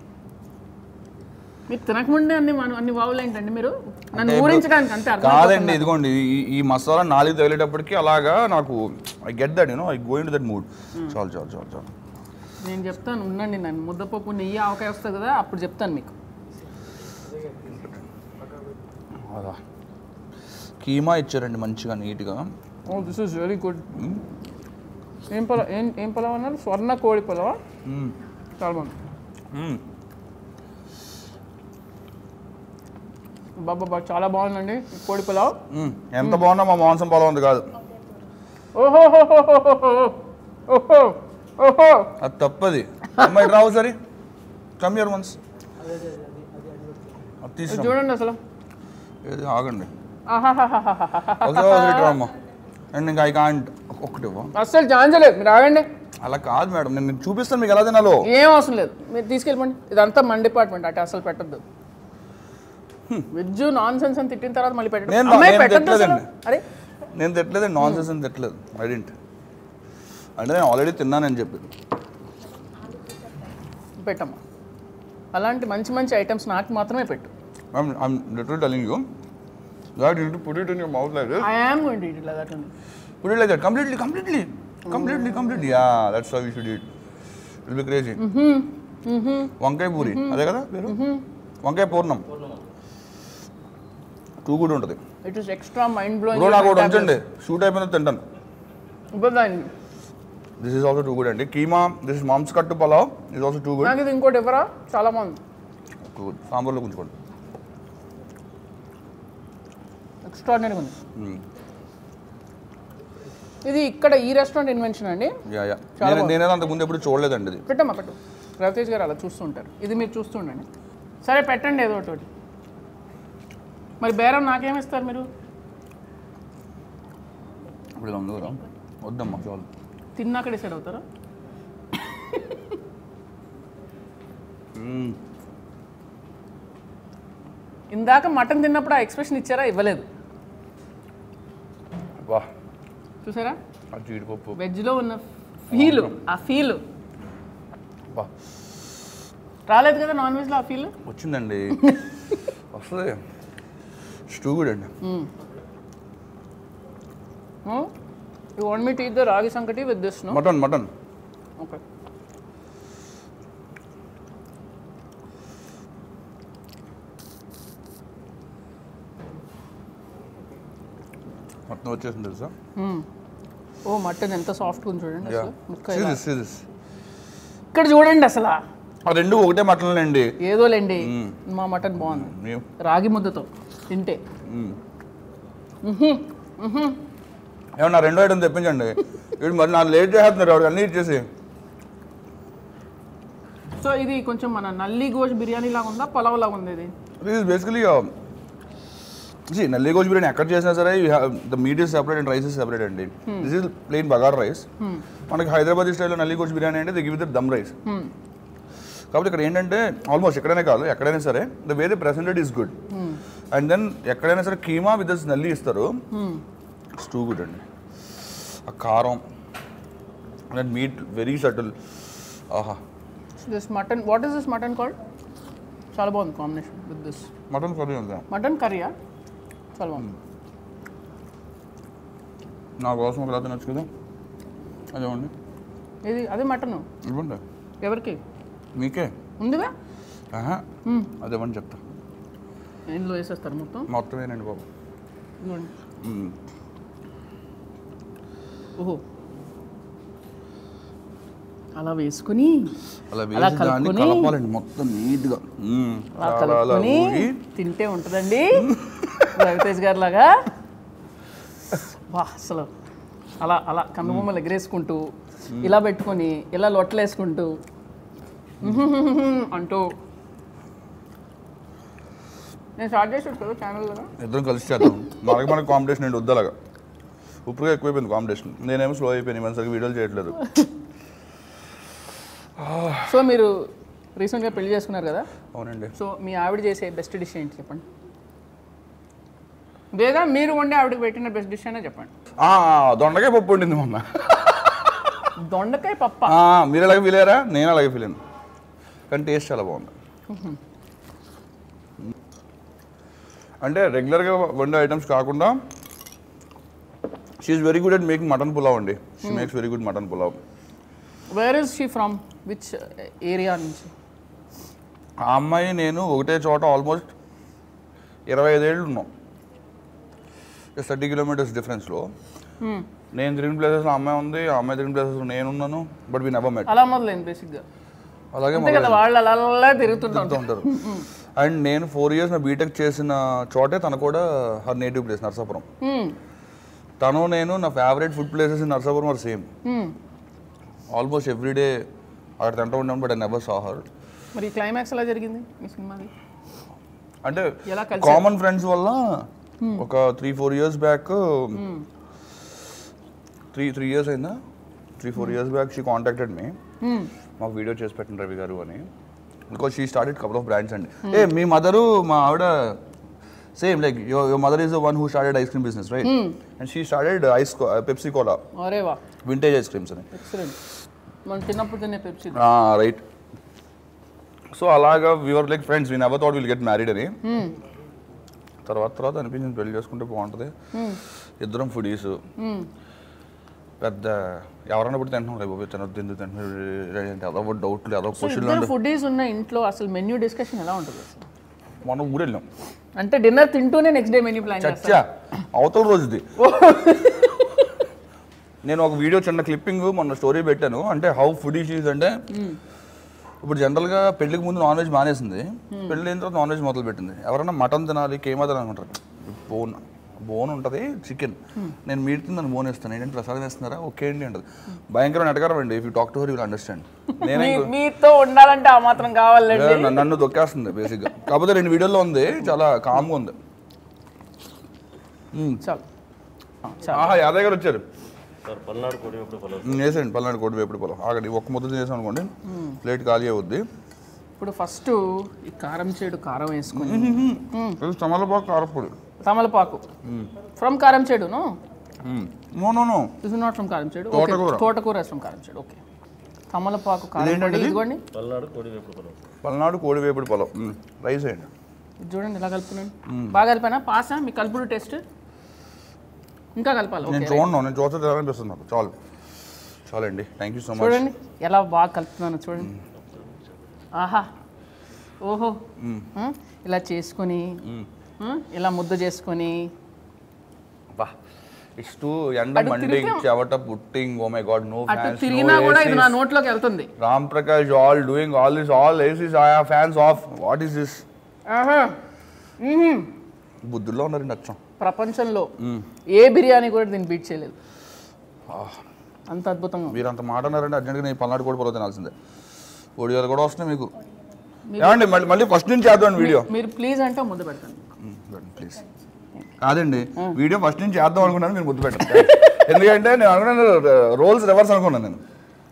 S2: మీరు తినకముందే అన్ని మన అన్ని వావులు ఏంటండి మీరు నన్ను
S1: అంటే
S2: ఊరించడానికి అంతే అర్థం
S1: కాదండి ఇదిగోండి ఈ- ఈ మసాలా నాలుగు తగిలేటప్పటికి అలాగా నాకు I get that you know I going to that mood చాలు చాలు చాలు చాలు
S2: నేను చెప్తాను ఉండండి నన్ను ముద్దపప్పు నెయ్యి ఆవకాయ వస్తుంది కదా అప్పుడు చెప్తాను మీకు
S1: అలా కీమా ఇచ్చారండి మంచిగా నీట్గా
S2: oh this is very good ఏం పొలం ఏం ఏం పొలం అన్నారు స్వర్ణ కోడి పొలవా చాలా బాగుంది బాబా బాబా చాలా బాగుందండి ఈ కోడి పొలావ్
S1: ఎంత బాగున్నా మా మాంసం పొలం ఉంది కాదు
S2: ఓహో ఓహో ఓహో
S1: అది తప్పది అమ్మాయి రావు సరే కమ్ ఇయర్ వన్స్ అది
S2: ఇది
S1: తీసుకురా
S2: చూడండి అసలు
S1: ఏది ఆగండి
S2: ఆహాహాహాహాహా.
S1: ఒకసారి ఒకసారి ఇటు రామ్మా అండ్ ఇంకా ఐ కాంట్ ఒక్కటి ఇవ్వ.
S2: అస్సలు ఛాన్స్ లేదు మీరు ఆగండి
S1: అలా కాదు మేడం నేను మీకు చూపిస్తాను మీకు ఎలా తినాలో
S2: ఏం అవసరం లేదు మీరు తీసుకెళ్ళిపోండి ఇదంతా మన డిపార్ట్మెంట్ అటు అసలు పెట్టద్దు వెజ్ నాన్ సెన్స్ అని తిట్టిన తర్వాత మళ్ళీ పెట్టండి
S1: నేను-
S2: అమ్మాయి
S1: నేను
S2: పెట్టద్దు అసలు
S1: తిట్టలేదండి.
S2: అరే
S1: నేను తిట్టలేదు నాన్ సెన్స్ అని తిట్టలేదు ఐ డెంట్ అంటే నేను ఆల్రెడీ తిన్నానని చెప్పి
S2: పెట్టమ్మా అలాంటి మంచి మంచి ఐటమ్స్ నాకు మాత్రమే పెట్టు
S1: ma'am I'm literal telling you that you to put it in your mouth like this
S2: I am going to eat it that only
S1: Put it like that. Completely, completely. Completely, completely. Yeah, that's how we should eat. It'll be crazy. వంకాయ పూరి అదే కదా పేరు వంకాయ పూర్ణం too కూడా ఉంటుంది
S2: it is extra mind blowing
S1: bro నాకు ఒకటి ఉంచండి షూట్ అయిపోయింది తింటాను
S2: ఇబ్బంది
S1: this is also too good అండి కీమా దిస్ ఇస్ మాంస్ కట్టు pulao is also too good
S2: నాకు ఇది ఇంకోటి ఎవరా చాలా బాగుంది
S1: గుడ్ సాంబార్లో ఉంచుకోండి
S2: ఎక్స్ట్రాడినరీగా ఉంది ఇది ఇక్కడ ఈ రెస్టారెంట్ ఇన్వెన్షన్ అండి
S1: యా యా
S2: చాలా
S1: నేను
S2: బాగుంది.
S1: నేనేదో అంతకుముందు ఎప్పుడు చూడలేదండి ఇది
S2: పెట్టమ్మా పెట్టు రవితేజ్ గారు అలా చూస్తూ ఉంటారు ఇది మీరు చూస్తూ ఉండండి సరే పెట్టండి ఏదో ఒకటి మరి బేరం నాకేమిస్తారు మీరు
S1: ఇప్పుడు ఇలా ఉంది కదా వద్దమ్మా చాలు
S2: తిన్నాక డిసైడ్ అవుతారా ఇందాక మటన్ తిన్నప్పుడు ఆ ఎక్స్ప్రెషన్ ఇచ్చారా ఇవ్వలేదు
S1: వా
S2: చూసారా
S1: ఆ జీడిపప్పు
S2: వెజ్లో ఉన్న ఫీల్ ఆ ఫీల్
S1: వా
S2: రాలేదు కదా నాన్ వెజ్లో ఆ ఫీల్
S1: వచ్చిందండి వస్తుంది స్టూ గుడ్ అండి
S2: you want me to eat the ragi sankati with this no
S1: mutton mutton
S2: okay
S1: మొత్తం వచ్చేసింది తెలుసా
S2: ఓ మటన్ ఎంత సాఫ్ట్గా ఉంది చూడండి
S1: యా
S2: అసలు ముక్క ఇలా.
S1: సీరియస్ సీరియస్
S2: ఇక్కడ చూడండి అసలు
S1: ఆ రెండు ఒకటే మటన్లండి
S2: ఏదోలేండి మా మటన్ బాగుంది
S1: మేము
S2: రాగి ముద్దతో తింటే
S1: ఏమన్నా రెండో ఐటమ్ తెప్పించండి వీడు మరి నాకు లేట్ చేస్తున్నారు వాడు అన్నీ ఇచ్చేసి
S2: సో ఇది కొంచెం మన నల్లి గోష్ బిర్యానీ లాగా ఉందా పలావ్ లాగా ఉంది ఇది
S1: దిస్ బేసికలీ జీ నల్లి గోజ్ బిర్యానీ ఎక్కడ చేసినా సరే the meat is separate and rice is separate అండి this is plain bagara rice మనకి హైదరాబాద్ స్టైల్లో నల్లి గోజ్ బిర్యానీ అంటే the give the dum rice కాబట్టి ఇక్కడ ఏంటంటే ఆల్మోస్ట్ ఎక్కడైనా కాదు ఎక్కడైనా సరే the way the presented is good and then ఎక్కడైనా సరే కీమా విత్ దస్ నల్లి ఇస్తారు ఇట్స్ టూ గుడ్ అండి ఆ కారం అండ్ మీట్ వెరీ సటిల్ ఆహా
S2: this mutton what is this mutton called చాలా బాగుంది combination with this
S1: mutton curry ఉందా
S2: మటన్ కర్రీయా చాలా బాగుంది
S1: నా కోసం ఒకలా తినొచ్చు కదా అదేమండి
S2: ఇది అదే మటన్
S1: ఇవ్వండి
S2: ఎవరికి
S1: మీకే
S2: ఉందిగా
S1: ఆహా అదేమని చెప్తా
S2: ఇందులో వేసేస్తారు మొత్తం
S1: మొత్తమేనండి బాబు
S2: ఇదిగోండి
S1: మ్మ్.
S2: ఓహో అలా వేసుకుని
S1: అలా
S2: అలా
S1: వేసి దాన్ని
S2: కలుపుకొని-
S1: కలపాలండి మొత్తం నీట్గా మ్మ్.
S2: అలా
S1: చాలా అలా
S2: కలుపుకొని
S1: ఊరి
S2: తింటే ఉంటుందండి రవితేజ్ గారి లాగా వా అసలు అలా అలా కన్నుబొమ్మలు ఎగరేసుకుంటూ ఇలా పెట్టుకొని ఇలా లొట్టలేసుకుంటూ అంటూ నేను స్టార్ట్ చేసి కదా ఛానల్ కదా
S1: ఇద్దరం కలిసి చేద్దాం మనకి మనకి కాంపిటీషన్ ఏంటి వద్దలాగా ఉప్పుగా ఎక్కువైపోయింది కాంపిటీషన్ నేనేమో స్లో అయిపోయింది మన సరిగ్గా వీడియోలు చేయట్లేదు
S2: సో మీరు రీసెంట్గా పెళ్లి చేసుకున్నారు కదా
S1: అవునండి
S2: సో మీ ఆవిడ చేసే బెస్ట్ డిష్ ఏంటి చెప్పండి లేదా మీరు వండి ఆవిడకి పెట్టిన బెస్ట్ డిష్ అయినా చెప్పండి
S1: ఆ, దొండకాయ పప్పు వండింది మొన్న
S2: దొండకాయ పప్ప
S1: ఆ, మీరు అలాగే ఫీల్ అయ్యారా నేను అలాగే ఫీల్ అయ్యాను కానీ టేస్ట్ చాలా బాగుంది అంటే రెగ్యులర్గా వండే ఐటమ్స్ కాకుండా she very good at making mutton pulao అండి she makes very good mutton pulao
S2: where is she from which area నుంచి
S1: ఆ అమ్మాయి నేను ఒకటే చోట ఆల్మోస్ట్ ఇరవై ఐదేళ్ళు ఉన్నాం థర్టీ కిలోమీటర్స్ డిఫరెన్స్లో నేను తిరిగిన ప్లేసెస్లో అమ్మాయి ఉంది ఆ అమ్మాయి తిరిగిన ప్లేసెస్లో నేను ఉన్నాను బట్ వీ నెవర్ మెట్
S2: అలా మొదలైంది బేసిక్గా
S1: అలాగే
S2: అంతే కదా వాళ్ళు అలా అలా తిరుగుతుంటాం
S1: తిరుగుతూ ఉంటారు అండ్ నేను ఫోర్ ఇయర్స్ నా బీటెక్ చేసిన చోటే తన కూడా హర్ నేటివ్ ప్లేస్ నర్సాపురం తను నేను నా favourite food places in Narsapuram are same almost every day అక్కడ తింటూ ఉంటాను but I never saw her
S2: మరి క్లైమాక్స్ ఎలా జరిగింది మీ సినిమాది
S1: అంటే
S2: ఎలా కలిసి
S1: కామన్ ఫ్రెండ్స్ వల్ల ఒక three four years back three three years అయిందా three four years back she contacted me మాకు వీడియో చేసి పెట్టండి రవి గారు అని because she started couple of brands అండి ఏ మీ మదరు మా ఆవిడ same like your mother is the one who started ice cream business right and she started ice Pepsi cola
S2: అరే వా
S1: వింటేజ్ ఐస్ క్రీమ్స్ అని
S2: ఎక్సలెంట్ మనం చిన్నప్పుడు తినే పెప్సీ
S1: రైట్ సో అలాగా we are like friends we never thought will get married అని తర్వాత తర్వాత అనిపించింది పెళ్లి చేసుకుంటే బాగుంటుంది ఇద్దరం ఫుడీస్ పెద్ద ఎవరైనా ఇప్పుడు తింటున్నాం రేపు తినొద్దు ఎందుకు తింటున్నారు అదో డౌట్లు అదో క్వశ్చన్లు
S2: ఇద్దరు ఫుడీస్ ఉన్న ఇంట్లో అసలు మెన్యూ డిస్కషన్ ఎలా ఉంటుంది అసలు
S1: మనం ఊరు వెళ్ళాం
S2: అంటే డిన్నర్ తింటూనే నెక్స్ట్ డే మెనూ ప్లాన్ చేస్తారు
S1: చచ్చా అవతల రోజుది నేను ఒక వీడియో చిన్న క్లిప్పింగ్ మొన్న స్టోరీ పెట్టాను అంటే హౌ ఫుడ్ ఇష్యూస్ అంటే ఇప్పుడు జనరల్గా పెళ్లికి ముందు నాన్ వెజ్ మానేసింది పెళ్లి అయిన తర్వాత నాన్ వెజ్ మొదలు పెట్టింది ఎవరైనా మటన్ తినాలి కేమా తినాలి అనుకుంటారు బోన్ బోన్ ఉంటుంది చికెన్ నేను మీట్ తిందని బోన్ ఇస్తాను ఏంటంటే ప్రసాదం వేస్తున్నారా ఓకే అండి అంటది భయంకరమైన ఎటకారం అండి if you talk to her will understand నేనే
S2: మీ- మీతో ఉండాలంటే ఆ మాత్రం కావాలండి
S1: నన్ను- నన్ను దొక్కేస్తుంది బేసిక్గా కాకపోతే రెండు వీడియోలో ఉంది చాలా కామ్గా ఉంది
S2: చాలు ఆ, చాలు
S1: ఆహా యాదయ్య గారు వచ్చారు
S5: సార్ పల్నాడు కోడి ఎప్పుడు పొలం
S1: ఉమ్, వేసేయండి పల్నాడు కోటి వేపుడు పొలం ఆగండి ఒక్క ముద్ద చేసాం అనుకోండి ప్లేట్ ఖాళీ అవుద్ది
S2: ఇప్పుడు ఫస్ట్ ఈ కారం చేడు కారం వేసుకొని
S1: ఇది తమలపాకు కారపొడి
S2: తమలపాకు ఫ్రమ్ కారం చేడు no
S1: no no no
S2: this is not from కారం చేడు
S1: తోటకూర.
S2: తోటకూర ఫ్రమ్ కారం చేడు ఓకే తమలపాకు కారం
S1: ఇదేంటండి
S2: పొడి
S1: ఇది?
S2: ఇదిగోండి
S5: పల్నాడు కోడి వేపుడు పొలం
S1: పల్నాడు కోడి వేపుడు పొలం ఉమ్, రైస్ వేయండి
S2: ఇది చూడండి ఇలా కలుపుకున్నాను బాగా కలిపానా పాసా మీ కలుపుడు టెస్ట్ ఇంకా కలపాలి
S1: నేను
S2: ఓకే
S1: చూడను నేను చూస్తే తినాలనిపిస్తుంది నాకు చాలు చాలండి థ్యాంక్ యూ సో మచ్
S2: చూడండి ఎలా బాగా కలుపుతున్నాను చూడండి ఆహా ఓహో ఆ, ఇలా చేసుకొని ఆ, ఇలా ముద్ద చేసుకొని
S1: బా ఇಷ್ಟು ఎండ
S2: అటు
S1: మండింగ్
S2: తిరిగితే-
S1: చెవట పుట్టింగ్ ఓ మై గాడ్ నో
S2: అటు
S1: ఫ్యాన్స్
S2: తిరిగినా కూడా ఇది నా నోట్లోకి వెళ్తుంది
S1: Ram Prakash all doing all this all ACs I have fans of what is this
S2: ఆహా మ్మ్.
S1: బుద్ధుల్లో ఉన్నారండి అచ్చం
S2: ప్రపంచంలో ఏ బిర్యానీ కూడా దీన్ని బీట్ చేయలేదు అంత అద్భుతంగా ఉంది.
S1: మీరు అంత మాట అన్నారంటే అర్జెంట్గా నేను పల్నాడు కూడా పొలం తినాల్సిందే ఒడియాలు కూడా వస్తున్నాయి మీకు ఏమండి మళ్ళీ మళ్ళీ ఫస్ట్ నుంచి చేద్దాం వీడియో
S2: మీరు ప్లీజ్ అంటే ముద్ద పెడతాను
S1: ప్లీజ్ కాదండి వీడియో ఫస్ట్ నుంచి చేద్దాం అనుకున్నాను మీరు ముద్దు పెట్టండి ఎందుకంటే నేను అనుకున్నాను రోల్స్ రివర్స్ అనుకున్నాను నేను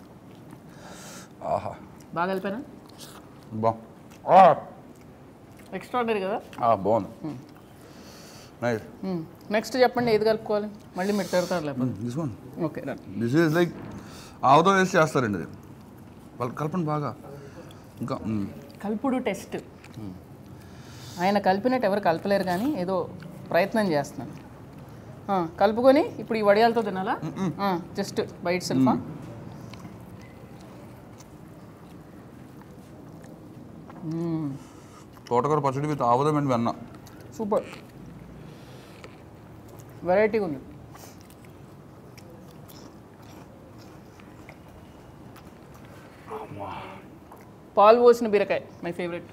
S1: ఆహా
S2: బాగా కలిపానా
S1: బా ఆ,
S2: ఎక్స్ట్రాడనరీ కదా
S1: ఆ, బాగుంది నైస్
S2: నెక్స్ట్ చెప్పండి ఏది కలుపుకోవాలి మళ్ళీ మీరు తిడతారు లేకపోతే
S1: దిస్ వన్
S2: ఓకే రండి
S1: దిస్ ఈజ్ లైక్ ఆవుతో వేసి చేస్తారండి ఇది వాళ్ళు కలపండి బాగా ఇంకా మ్మ్.
S2: కలుపుడు టెస్ట్ ఆయన కలిపినట్టు ఎవరు కలపలేరు కానీ ఏదో ప్రయత్నం చేస్తున్నాను ఆ, కలుపుకొని ఇప్పుడు ఈ వడియాలతో తినాలా జస్ట్ బయట సెల్ఫా
S1: తోటకూర పచ్చడి విత్ ఆవుదం అండ్ వెన్న
S2: సూపర్ వెరైటీగా ఉంది పాలు పోసిన బీరకాయ మై ఫేవరెట్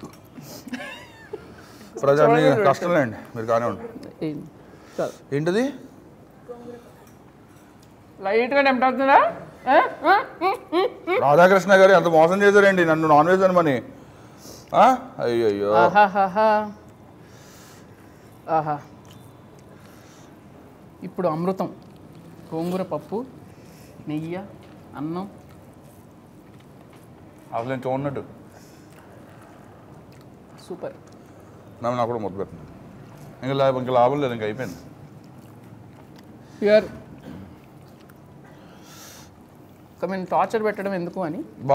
S1: ప్రజలు కష్టంలేండి మీరు కానీ ఉండండి ఏంటిది
S2: లైట్గా టెంప్ట్ అవుతుందా ఆ? ఆ?
S1: రాధాకృష్ణ గారు ఎంత మోసం చేశారండి నన్ను నాన్ వెజ్ అనమని ఆ? అయ్యయ్యో
S2: ఆహాహాహా. ఆహా ఇప్పుడు అమృతం గోంగూర పప్పు నెయ్యి అన్నం
S1: అసలు నేను చూడనట్టు
S2: సూపర్
S1: మేము నాకు కూడా ముద్దు పెట్టండి ఇంకా లాభం ఇంకా లాభం లేదు ఇంకా అయిపోయింది
S2: ప్యూర్ ఇక మేము టార్చర్ పెట్టడం ఎందుకు అని
S1: బా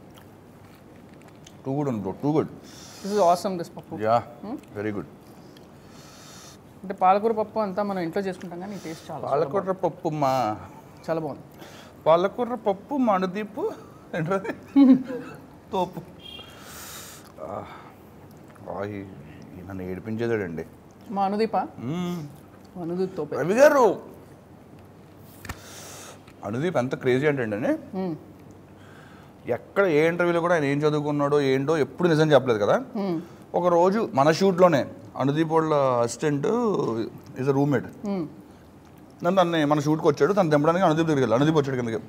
S1: టూ గుడ్ ఉంది bro too good
S2: this is awesome this పప్పు
S1: యా వెరీ గుడ్
S2: అంటే పాలకూర పప్పు అంతా మనం ఇంట్లో చేసుకుంటాం కానీ టేస్ట్ చాలా
S1: పాలకూర పప్పు మా
S2: చాలా బాగుంది
S1: పాలకూర పప్పు మణుదీపు ఏంటది తోపు ఆ, ఆ, ఈ- ఈ నన్ను ఏడిపించేదాడండి
S2: మా అనుదీప
S1: మ్మ్.
S2: అనుదీప్ తోపే
S1: రవి గారు అనుదీప్ ఎంత క్రేజీ అంటే అండి
S2: మ్మ్.
S1: ఎక్కడ ఏ ఇంటర్వ్యూలో కూడా ఆయన ఏం చదువుకున్నాడో ఏంటో ఎప్పుడు నిజం చెప్పలేదు కదా ఒక రోజు మన షూట్లోనే అనుదీప్ వాళ్ళ assistant is a roommate
S2: hmm.
S1: నన్ను నన్ను మన షూట్కి వచ్చాడు తను తెంపడానికి అనుదీప్ దగ్గరికి వెళ్ళి అనుదీప్ వచ్చాడు కిందకి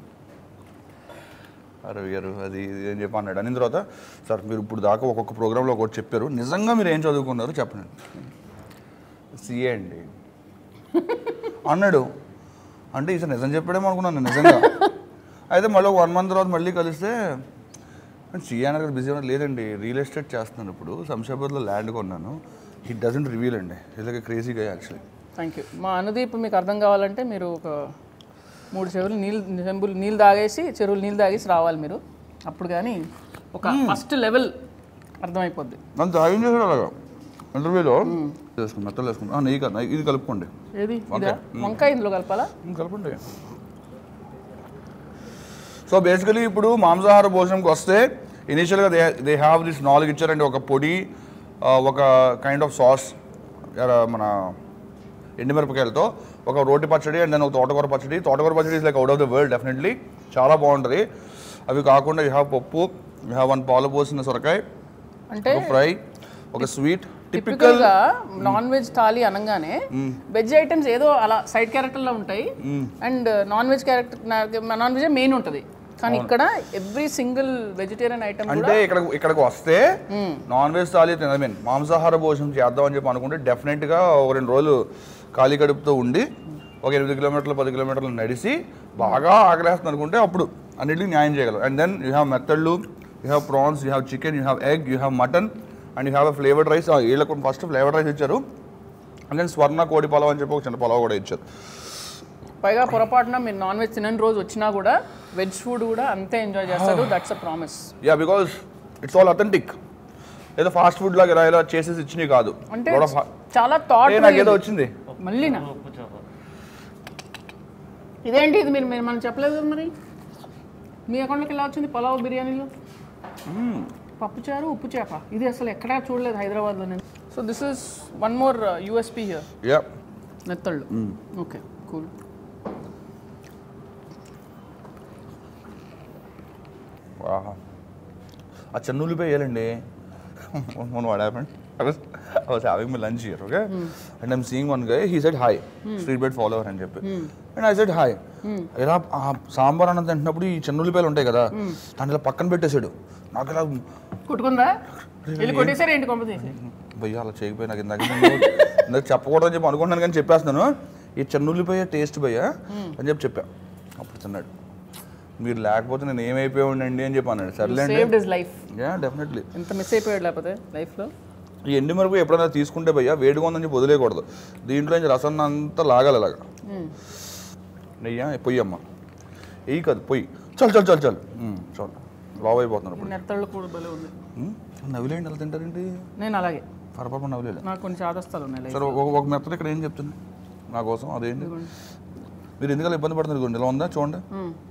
S1: రవి గారు అది ఇది అని చెప్పి అన్నాడు అనిన తర్వాత సార్ మీరు ఇప్పుడు దాకా ఒక్కొక్క ప్రోగ్రాంలో ఒకటి చెప్పారు నిజంగా మీరు ఏం చదువుకున్నారు చెప్పండి సిఏ అండి అన్నాడు అంటే ఈసారి నిజం చెప్పాడేమో అనుకున్నాను నేను నిజంగా అయితే మళ్ళీ ఒక వన్ మంత్ తర్వాత మళ్ళీ కలిస్తే సిఏ అన్న గారు బిజీ ఉన్నారు లేదండి రియల్ ఎస్టేట్ చేస్తున్నాను ఇప్పుడు శంషాబాద్లో ల్యాండ్ కొన్నాను హిట్ డజంట్ రివీల్ అండి ఇలాగ క్రేజీగా యాక్చువల్లీ
S2: థ్యాంక్ యూ మా అనుదీప్ మీకు అర్థం కావాలంటే మీరు ఒక మూడు చెరువులు నీళ్ళు చెంబులు నీళ్ళు తాగేసి చెరువులు నీళ్ళు తాగేసి రావాలి మీరు అప్పుడు కానీ ఒక ఫస్ట్ లెవెల్ అర్థమైపోద్ది
S1: నన్ను సాయం చేశాడు అలాగా ఇంటర్వ్యూలో వేసుకుని మెత్తలు వేసుకుంటా ఆ, నెయ్యి కాదు నెయ్యి- ఇది కలుపుకోండి
S2: ఏది ఇదా వంకాయ ఇందులో కలపాలా
S1: ఉమ్, కలపండి సో బేసికలీ ఇప్పుడు మాంసాహార భోజనంకి వస్తే ఇనీషియల్గా దే దే హ్యావ్ దిస్ నాలుగు ఇచ్చారండి ఒక పొడి ఒక కైండ్ ఆఫ్ సాస్ మన ఎండుమిరపకాయలతో ఒక రోటి పచ్చడి అండ్ దెన్ ఒక తోటకూర పచ్చడి తోటకూర పచ్చడి is like out of the world definitely చాలా బాగుంటుంది అవి కాకుండా యూ హ్యావ్ పప్పు యూ హ్యావ్ వన్ పాలు పోసిన సొరకాయ
S2: అంటే
S1: ఒక ఫ్రై ఒక స్వీట్
S2: టిపికల్
S1: టిపికల్
S2: గా నాన్ వెజ్ థాలీ అనగానే వెజ్ ఐటమ్స్ ఏదో అలా సైడ్ క్యారెక్టర్ లో ఉంటాయి and non veg character non veg main ఉంటుంది కానీ ఇక్కడ ఎవ్రీ సింగిల్ వెజిటేరియన్ ఐటమ్
S1: అంటే ఇక్కడ ఇక్కడికి వస్తే నాన్ వెజ్ థాలీ తినమేన్ మాంసాహార భోజనం చేద్దామని చెప్పి అనుకుంటే డెఫినెట్గా ఒక రెండు రోజులు ఖాళీ కడుపుతో ఉండి ఒక ఎనిమిది కిలోమీటర్లు పది కిలోమీటర్లు నడిచి బాగా ఆకలేస్తుంది అనుకుంటే అప్పుడు అన్నింటికి న్యాయం చేయగలరు అండ్ దెన్ యూ హ్యావ్ మెత్తళ్ళు you have prawns you have chicken you have egg you have mutton and you have flavoured rice వీళ్ళకు ఫస్ట్ ఫ్లేవర్డ్ రైస్ ఇచ్చారు అండ్ దెన్ స్వర్ణ కోడి పొలవ్ అని చెప్పి ఒక చిన్న పొలవ్ కూడా ఇచ్చారు
S2: పైగా పొరపాటున మీరు నాన్ వెజ్ తినని రోజు వచ్చినా కూడా వెజ్ ఫుడ్ కూడా అంతే ఎంజాయ్ చేస్తారు that's a promise
S1: yeah because it's all authentic ఏదో ఫాస్ట్ ఫుడ్ లాగా ఇలా ఇలా చేసేసి ఇచ్చినవి కాదు
S2: అంటే
S1: Lot of ha-
S2: చాలా థాట్
S1: ఏ నాకేదో వచ్చింది
S2: మళ్ళీనా
S5: ఉప్పు చేప
S2: ఇదేంటి ఇది మీరు మీరు మనం చెప్పలేదు కదా మరి మీ అకౌంట్లోకి ఎలా వచ్చింది పలావ్ బిర్యానీలో పప్పు చారు ఉప్పు చేప ఇది అసలు ఎక్కడా చూడలేదు హైదరాబాద్లో నేను so this is one more USP here
S1: yeah
S2: నెత్తళ్ళు ఓకే కూల్
S1: ఆహా ఆ చిన్న ఉల్లిపాయ వేయాలండి మొన్న what happened I was, I was having my lunch here, okay? And I'm seeing one guy, he said hi, street bed follower అని చెప్పి and I said hi ఇలా ఆ సాంబార్ అన్నం తింటున్నప్పుడు ఈ చిన్న ఉల్లిపాయలు ఉంటాయి కదా దాంట్లో ఇలా పక్కన పెట్టేశాడు నాకు ఇలా
S2: కుట్టుకుందా వెళ్ళి కొట్టేసారు ఏంటి కొంప తీసి
S1: భయ్య అలా చేయకపోయి నాకు ఇందాక నేను ఇందాక చెప్పకూడదని చెప్పి అనుకుంటున్నాను కానీ చెప్పేస్తున్నాను ఈ చిన్న ఉల్లిపాయ టేస్ట్ భయ్య అని చెప్పి చెప్పా అప్పుడు తిన్నాడు మీరు లేకపోతే నేను ఏమైపోయి ఉండండి అని చెప్పి అన్నాడు సర్లేండి
S2: saved is life
S1: yeah definitely
S2: ఎంత మిస్ అయిపోయాడు లేకపోతే లైఫ్లో
S1: ఈ ఎండు మిరప ఎప్పుడైనా తీసుకుంటే భయ్య వేడిగా ఉందని చెప్పి వదిలేయకూడదు దీంట్లో నుంచి రసం అంతా లాగాలి అలాగా నెయ్య పొయ్యమ్మ వెయ్యి కాదు పొయ్యి చల్ చల్ చల్ చల్ ఉమ్, చాలు లావ్ అయిపోతున్నాడు ఇప్పుడు
S2: నెత్తళ్ళు కూడా భలే ఉంది
S1: ఉమ్, నవ్వులేండి అలా తింటారేంటి
S2: నేను అలాగే
S1: పరపాప నవ్వులేదు
S2: నాకు కొన్ని చాదస్తాలు ఉన్నాయి లైఫ్
S1: సరే ఒక ఒక మెత్తది ఇక్కడ ఏం చెప్తుంది నా కోసం అదేంటి మీరు ఎందుకలా ఇబ్బంది పడుతున్నారు గుండె ఇలా ఉందా చూడండి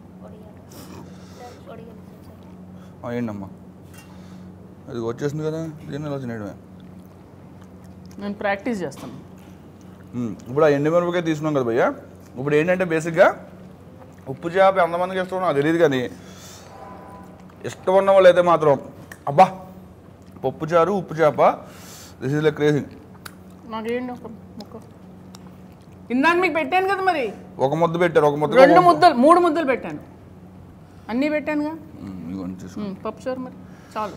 S1: ఆ, ఏంటమ్మా అది వచ్చేసింది కదా దీన్ని ఇలా తినేయడమే
S2: నేను ప్రాక్టీస్ చేస్తాను
S1: ఉమ్, ఇప్పుడు ఆ ఎండు మిరపకాయ తీసుకున్నాం కదా భయ్య ఇప్పుడు ఏంటంటే బేసిక్గా ఉప్పు చేప ఎంతమందికి ఇష్టం నాకు తెలియదు కానీ ఇష్టం ఉన్న వాళ్ళు అయితే మాత్రం అబ్బా పప్పు చారు ఉప్పు చేప దిస్ ఇస్ లైక్ క్రేజింగ్
S2: నాకేంటి ఒక ముక్క ఇందాక మీకు పెట్టాను కదా మరి
S1: ఒక ముద్ద పెట్టారు ఒక ముద్ద
S2: రెండు ముద్దలు మూడు ముద్దలు పెట్టాను అన్నీ పెట్టానుగా
S1: తీసుకో
S2: మ్మ్, పప్పు చారు మరి చాలు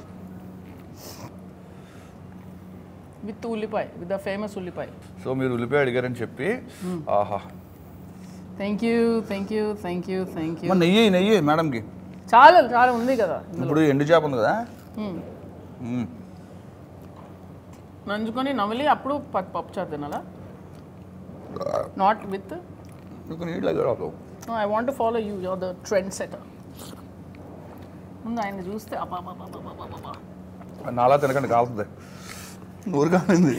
S2: విత్ ఉల్లిపాయ విత్ ద ఫేమస్ ఉల్లిపాయ
S1: సో మీరు ఉల్లిపాయ అడిగారని చెప్పి ఆహా
S2: thank you thank you thank you thank you
S1: మరి నెయ్యి నెయ్యి మేడంకి
S2: చాలా చాలా ఉంది కదా
S1: ఇప్పుడు ఎండు చేప ఉంది కదా
S2: మ్మ్.
S1: మ్మ్.
S2: నంచుకొని నమిలి అప్పుడు ప- పప్పు చారు తినాలా నాట్ విత్
S1: నీకు నీళ్ళు అయ్యాడు
S2: I want to follow you your the trend setter ముందు ఆయన చూస్తే అబ్బా అబ్బా, అబ్బా, అబ్బా, అబ్బా, అబ్బా.
S1: నాలా తినకండి కాలుతుంది నూరు కాలింది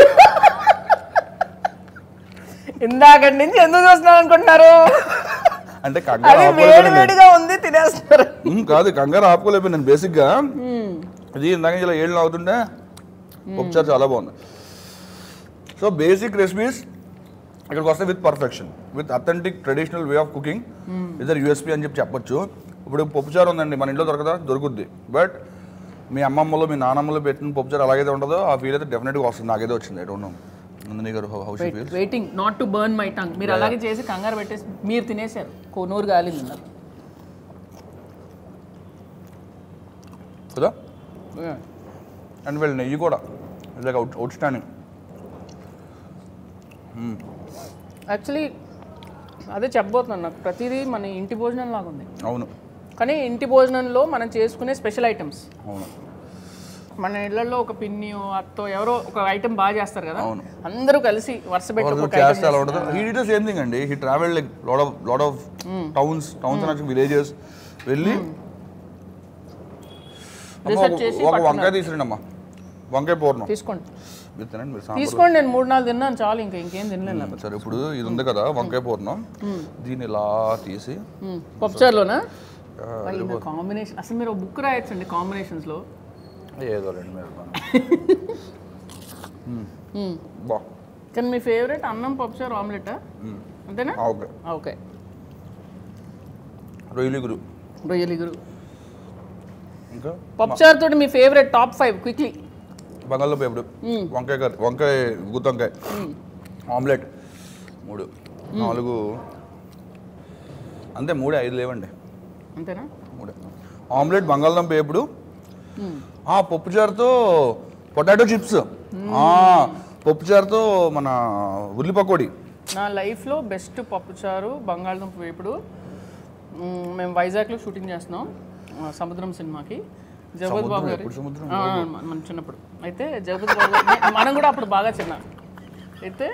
S2: ఇందాక నుంచి ఎందుకు చూస్తున్నాను అనుకుంటున్నారు
S1: అంటే కంగారు
S2: అది వేడి
S1: ఆపుకోలేకపోయాను
S2: వేడిగా ఉంది తినేస్తున్నారు
S1: ఉమ్, కాదు కంగారు ఆపుకోలేకపోయాను నేను బేసిక్గా ఇది ఇందాక ఇలా ఏళ్ళు అవుతుంటే ఒకసారి చాలా బాగుంది సో బేసిక్ రెసిపీస్ ఇక్కడికి వస్తే with perfection with authentic traditional way of cooking ఇద్దరు యూఎస్పీ అని చెప్పి చెప్పొచ్చు ఇప్పుడు పప్పుచారు ఉందండి మన ఇంట్లో దొరకదా దొరుకుద్ది బట్ మీ అమ్మమ్మలో మీ నానమ్మలో పెట్టిన పప్పుచారు అలాగైతే ఉంటుందో ఆ ఫీల్ అయితే డెఫినెట్గా వస్తుంది నాకైతే వచ్చింది I don't know Nandini garu house feel
S2: waiting not to burn my tongue మీరు అలాగే చేసి కంగారు పెట్టేసి మీరు తినేశారు కొనూరు గాలింది నాకు
S1: కదా అండ్ వీళ్ళ నెయ్యి కూడా like out outstanding
S2: actually అదే చెప్పబోతున్నాను నాకు ప్రతిదీ మన ఇంటి భోజనం లాగా ఉంది
S1: అవును
S2: కానీ ఇంటి భోజనంలో మనం చేసుకునే స్పెషల్ ఐటమ్స్
S1: అవును
S2: మన ఇళ్లలో ఒక పిన్నియో అత్తో ఎవరో ఒక ఐటమ్ బాగా చేస్తారు కదా
S1: అవును.
S2: అందరూ కలిసి వరుస పెట్టి
S1: వాళ్ళు
S2: ఒక
S1: చేస్తే అలా
S2: item
S1: ఉండదు హీ డిడ్ సేమ్ థింగ్ అండి he travel like lot of lot of towns towns అని విలేజెస్ వెళ్ళి అమ్మ,
S2: Research
S1: ఒక-
S2: చేసి
S1: ఒక
S2: పట్టుకున్నారు.
S1: వంకాయ తీసుకురండి అమ్మా వంకాయ పూర్ణం
S2: తీసుకోండి
S1: మీరు తినండి మీరు సాంబార్
S2: తీసుకోండి నేను మూడు నాలుగు తిన్నాను చాలు ఇంకా ఇంకేం తినలేను లేకపోతే
S1: సరే ఇప్పుడు ఇది ఉంది కదా వంకాయ పూర్ణం దీన్ని ఇలా తీసి
S2: పప్పుచారులోనా
S1: ఆ,
S2: కాంబినేషన్ అసలు మీరు బుక్ రాయొచ్చండి కాంబినేషన్స్లో
S1: ఏదో రండి మీరు
S2: మ్మ్.
S1: బా
S2: కానీ మీ ఫేవరెట్ అన్నం పప్పుచారు ఆమ్లెటా అంతేనా
S1: ఆ, ఓకే
S2: ఓకే
S1: రొయ్యలు గురు
S2: రొయ్యలు ఇగురు
S1: ఇంకా
S2: పప్పుచారు తోటి మీ ఫేవరెట్ టాప్ ఫైవ్ క్విక్లీ
S1: బంగాళదుంప ఎప్పుడు వంకాయ కర్రీ వంకాయ గుత్తి వంకాయ ఆమ్లెట్ మూడు నాలుగు అంతే మూడే ఐదు లేవండి
S2: అంతేనా
S1: మూడే ఆమ్లెట్ బంగాళదుంప ఎప్పుడు ఆ పప్పుచారుతో పొటాటో చిప్స్ పప్పుచారుతో మన ఉల్లి పకోడీ
S2: నా లైఫ్లో బెస్ట్ పప్పుచారు బంగాళదుంప వేపుడు మ్మ్, మేము వైజాగ్లో షూటింగ్ చేస్తున్నాం ఆ, సముద్రం సినిమాకి జగపతి బాబు
S1: సముద్రం?
S2: గారు
S1: ఎప్పుడు సముద్రం?
S2: ఆ, మన- మన చిన్నప్పుడు అయితే జగపతి బాబు గారు మే- మనం కూడా అప్పుడు బాగా చిన్న అయితే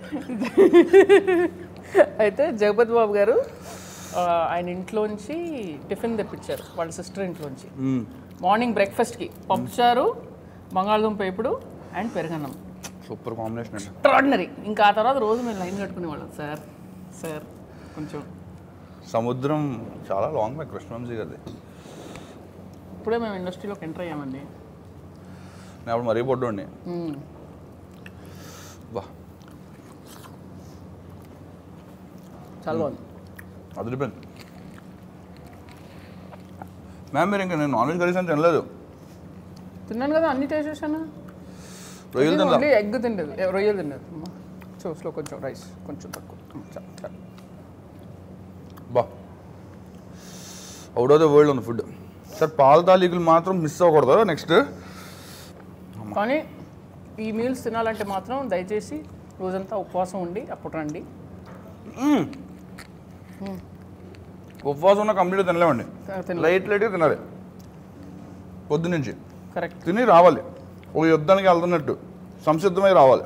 S2: అయితే జగపతి బాబు గారు ఆ, ఆయన ఇంట్లోంచి టిఫిన్ తెప్పించారు వాళ్ళ సిస్టర్ ఇంట్లోంచి మార్నింగ్ బ్రేక్ఫాస్ట్కి పప్పుచారు బంగాళదుంప వేపుడు అండ్ పెరుగన్నం
S1: సూపర్ కాంబినేషన్ అండి
S2: ఎక్స్ట్రాడినరీ ఇంకా ఆ తర్వాత రోజు మేము లైన్ కట్టుకునేవాళ్ళం సార్ సార్ కొంచెం
S1: సముద్రం చాలా లాంగ్ బ్యాక్ కృష్ణవంశీ గారిది
S2: ఇప్పుడే మేము ఇండస్ట్రీలోకి ఎంటర్ అయ్యామండి
S1: నేను అప్పుడు మరీ పొడ్డు
S2: మ్మ్.
S1: బా
S2: చాలా బాగుంది
S1: అదిరిపోయింది మ్యామ్ మీరు ఇంకా నేను నాన్ వెజ్ కర్రీస్ అని తినలేదు
S2: తిన్నాను కదా అన్ని టేస్ట్ చేశాను
S1: రొయ్యలు తిందాం
S2: ఓన్లీ ఎగ్ తిండదు ఏ, రొయ్యలు తిండదు చూస్లో కొంచెం రైస్ కొంచెం తక్కువ మ్మ్, చాలు, చాలు.
S1: బా అవుట్ ఆఫ్ ద వరల్డ్ ఉంది ఫుడ్ సార్ పాల తాలీకులు మాత్రం మిస్ అవ్వకూడదు నెక్స్ట్
S2: కానీ ఈ మీల్స్ తినాలంటే మాత్రం దయచేసి రోజంతా ఉపవాసం ఉండి అప్పుడు రండి
S1: ఉపవాసం ఉన్న కంప్లీట్ తినలేమండి
S2: తినలేం.
S1: లైట్ లైట్గా తినాలి పొద్దు నుంచి
S2: కరెక్ట్
S1: తిని రావాలి ఒక యుద్ధానికి వెళ్తున్నట్టు సంసిద్ధమై రావాలి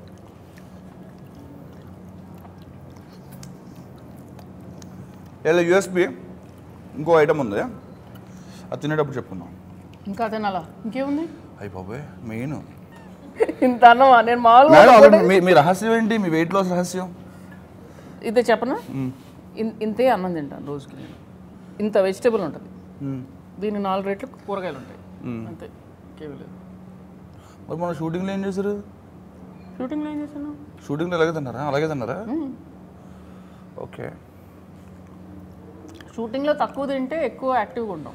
S1: ఇలా యూఎస్పి ఇంకో ఐటమ్ ఉంది అది తినేటప్పుడు చెప్పుకుందాం
S2: ఇంకా తినాలా ఇంకేముంది
S1: అయ్యి బాబాయ్ మెయిన్
S2: ఇంత అన్నమా నేను
S1: మేడం
S2: మామూలుగా
S1: అసలు మీ మీ రహస్యం ఏంటి మీ వెయిట్ లాస్ రహస్యం
S2: ఇదే చెప్పనా ఇన్- ఇంతే అన్నం తింటాను రోజుకి నేను ఇంత వెజిటేబుల్ ఉంటుంది దీని నాలుగు రేట్లు కూరగాయలు ఉంటాయి అంతే ఇంకేమీ లేదు
S1: మరి మన షూటింగ్లో ఏం చేశారు
S2: షూటింగ్లో ఏం చేశాను
S1: షూటింగ్లో అలాగే తిన్నారా అలాగే తిన్నారా ఓకే
S2: షూటింగ్లో తక్కువ తింటే ఎక్కువ యాక్టివ్గా ఉంటాం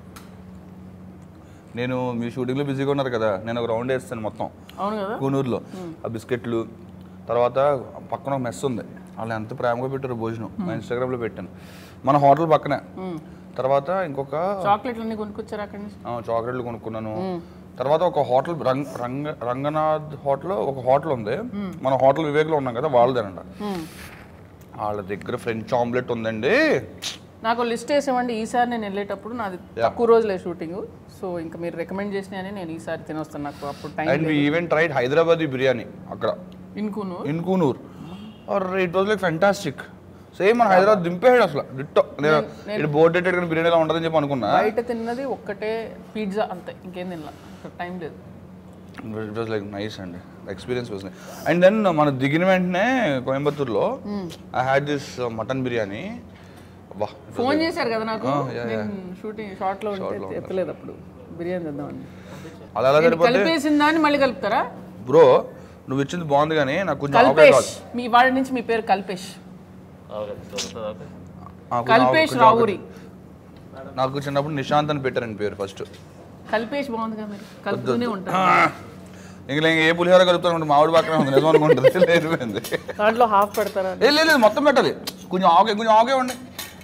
S1: నేను మీ షూటింగ్లో బిజీగా ఉన్నారు కదా నేను ఒక రౌండ్ వేస్తాను మొత్తం
S2: అవును కదా
S1: కూనూరులో ఆ బిస్కెట్లు తర్వాత పక్కన ఒక మెస్ ఉంది వాళ్ళు ఎంత ప్రేమగా పెట్టారు భోజనం మా ఇన్స్టాగ్రామ్లో పెట్టాను మన హోటల్ పక్కనే తర్వాత ఇంకొక
S2: చాక్లెట్లు అన్ని కొనుక్కొచ్చారు అక్కడి నుంచి
S1: ఆ, చాక్లెట్లు కొనుక్కున్నాను తర్వాత ఒక హోటల్ రంగ రంగ రంగనాథ్ హోటల్ ఒక హోటల్ ఉంది మన హోటల్ వివేక్లో ఉన్నాం కదా వాళ్ళదేనంట వాళ్ళ దగ్గర ఫ్రెంచ్ ఆమ్లెట్ ఉందండి
S2: నాకు లిస్ట్ వేసామండి ఈసారి నేను వెళ్ళేటప్పుడు నాది తక్కువ రోజులే షూటింగ్ సో ఇంకా మీరు రికమెండ్ చేసినాయని నేను ఈసారి తినొస్తాను నాకు అప్పుడు time
S1: and we even tried Hyderabadi biryani అక్కడ
S2: ఇన్కును
S1: in Coonoor are it was like fantastic same మన హైదరాబాద్ దింపేసాడు అసలు డిట్టో నేను ఇటు బోర్డ్ డేటెడ్ కానీ బిర్యానీ ఎలా ఉంటుందని చెప్పి అనుకున్నా
S2: బయట తిన్నది ఒక్కటే పిజ్జా అంతే ఇంకేం తినలా టైం లేదు
S1: ఇట్ వాజ్ లైక్ నైస్ అండి ఎక్స్పీరియన్స్ వాజ్ అండ్ దెన్ మన దిగిన వెంటనే కోయంబత్తూర్లో I had this mutton biryani వా
S2: ఫోన్ చేశారు కదా నాకు
S1: Ah, yeah,
S2: నేను షూటింగ్ షార్ట్లో ఉంటే ఎత్తలేదు అప్పుడు బిర్యానీ తెద్దామండి
S1: అలా ఎలా సరిపోతే
S2: కలిపేసిందా అని మళ్ళీ కలుపుతారా
S1: బ్రో నువ్వు ఇచ్చింది బాగుంది కానీ నాకు కొంచెం ఆవకాయ
S2: కల్పేష్
S1: కావాలి
S2: మీ వాడి నుంచి మీ పేరు కల్పేష్
S5: ఆవకాయ వస్తుందా ఆవకాయ?
S1: ఆ, కొంచెం
S2: కల్పేష్
S1: ఆవకాయ-
S2: రావురి
S1: నాకు చిన్నప్పుడు నిశాంత్ అని పెట్టారండి పేరు ఫస్ట్
S2: కల్పేష్ బాగుంది కదా మీరు కలుపుతూనే ఉంటారు
S1: ఇంకా ఇంకా ఏ పులిహోర కలుపుతాను మామిడి పక్కనే ఉంది నిజం అనుకుంటుంది లేకపోయింది
S2: దాంట్లో హాఫ్ పెడతారా
S1: ఏ లేదు లేదు, మొత్తం పెట్టాలి కొంచెం ఆవకాయ కొంచెం ఆవకాయ ఉండి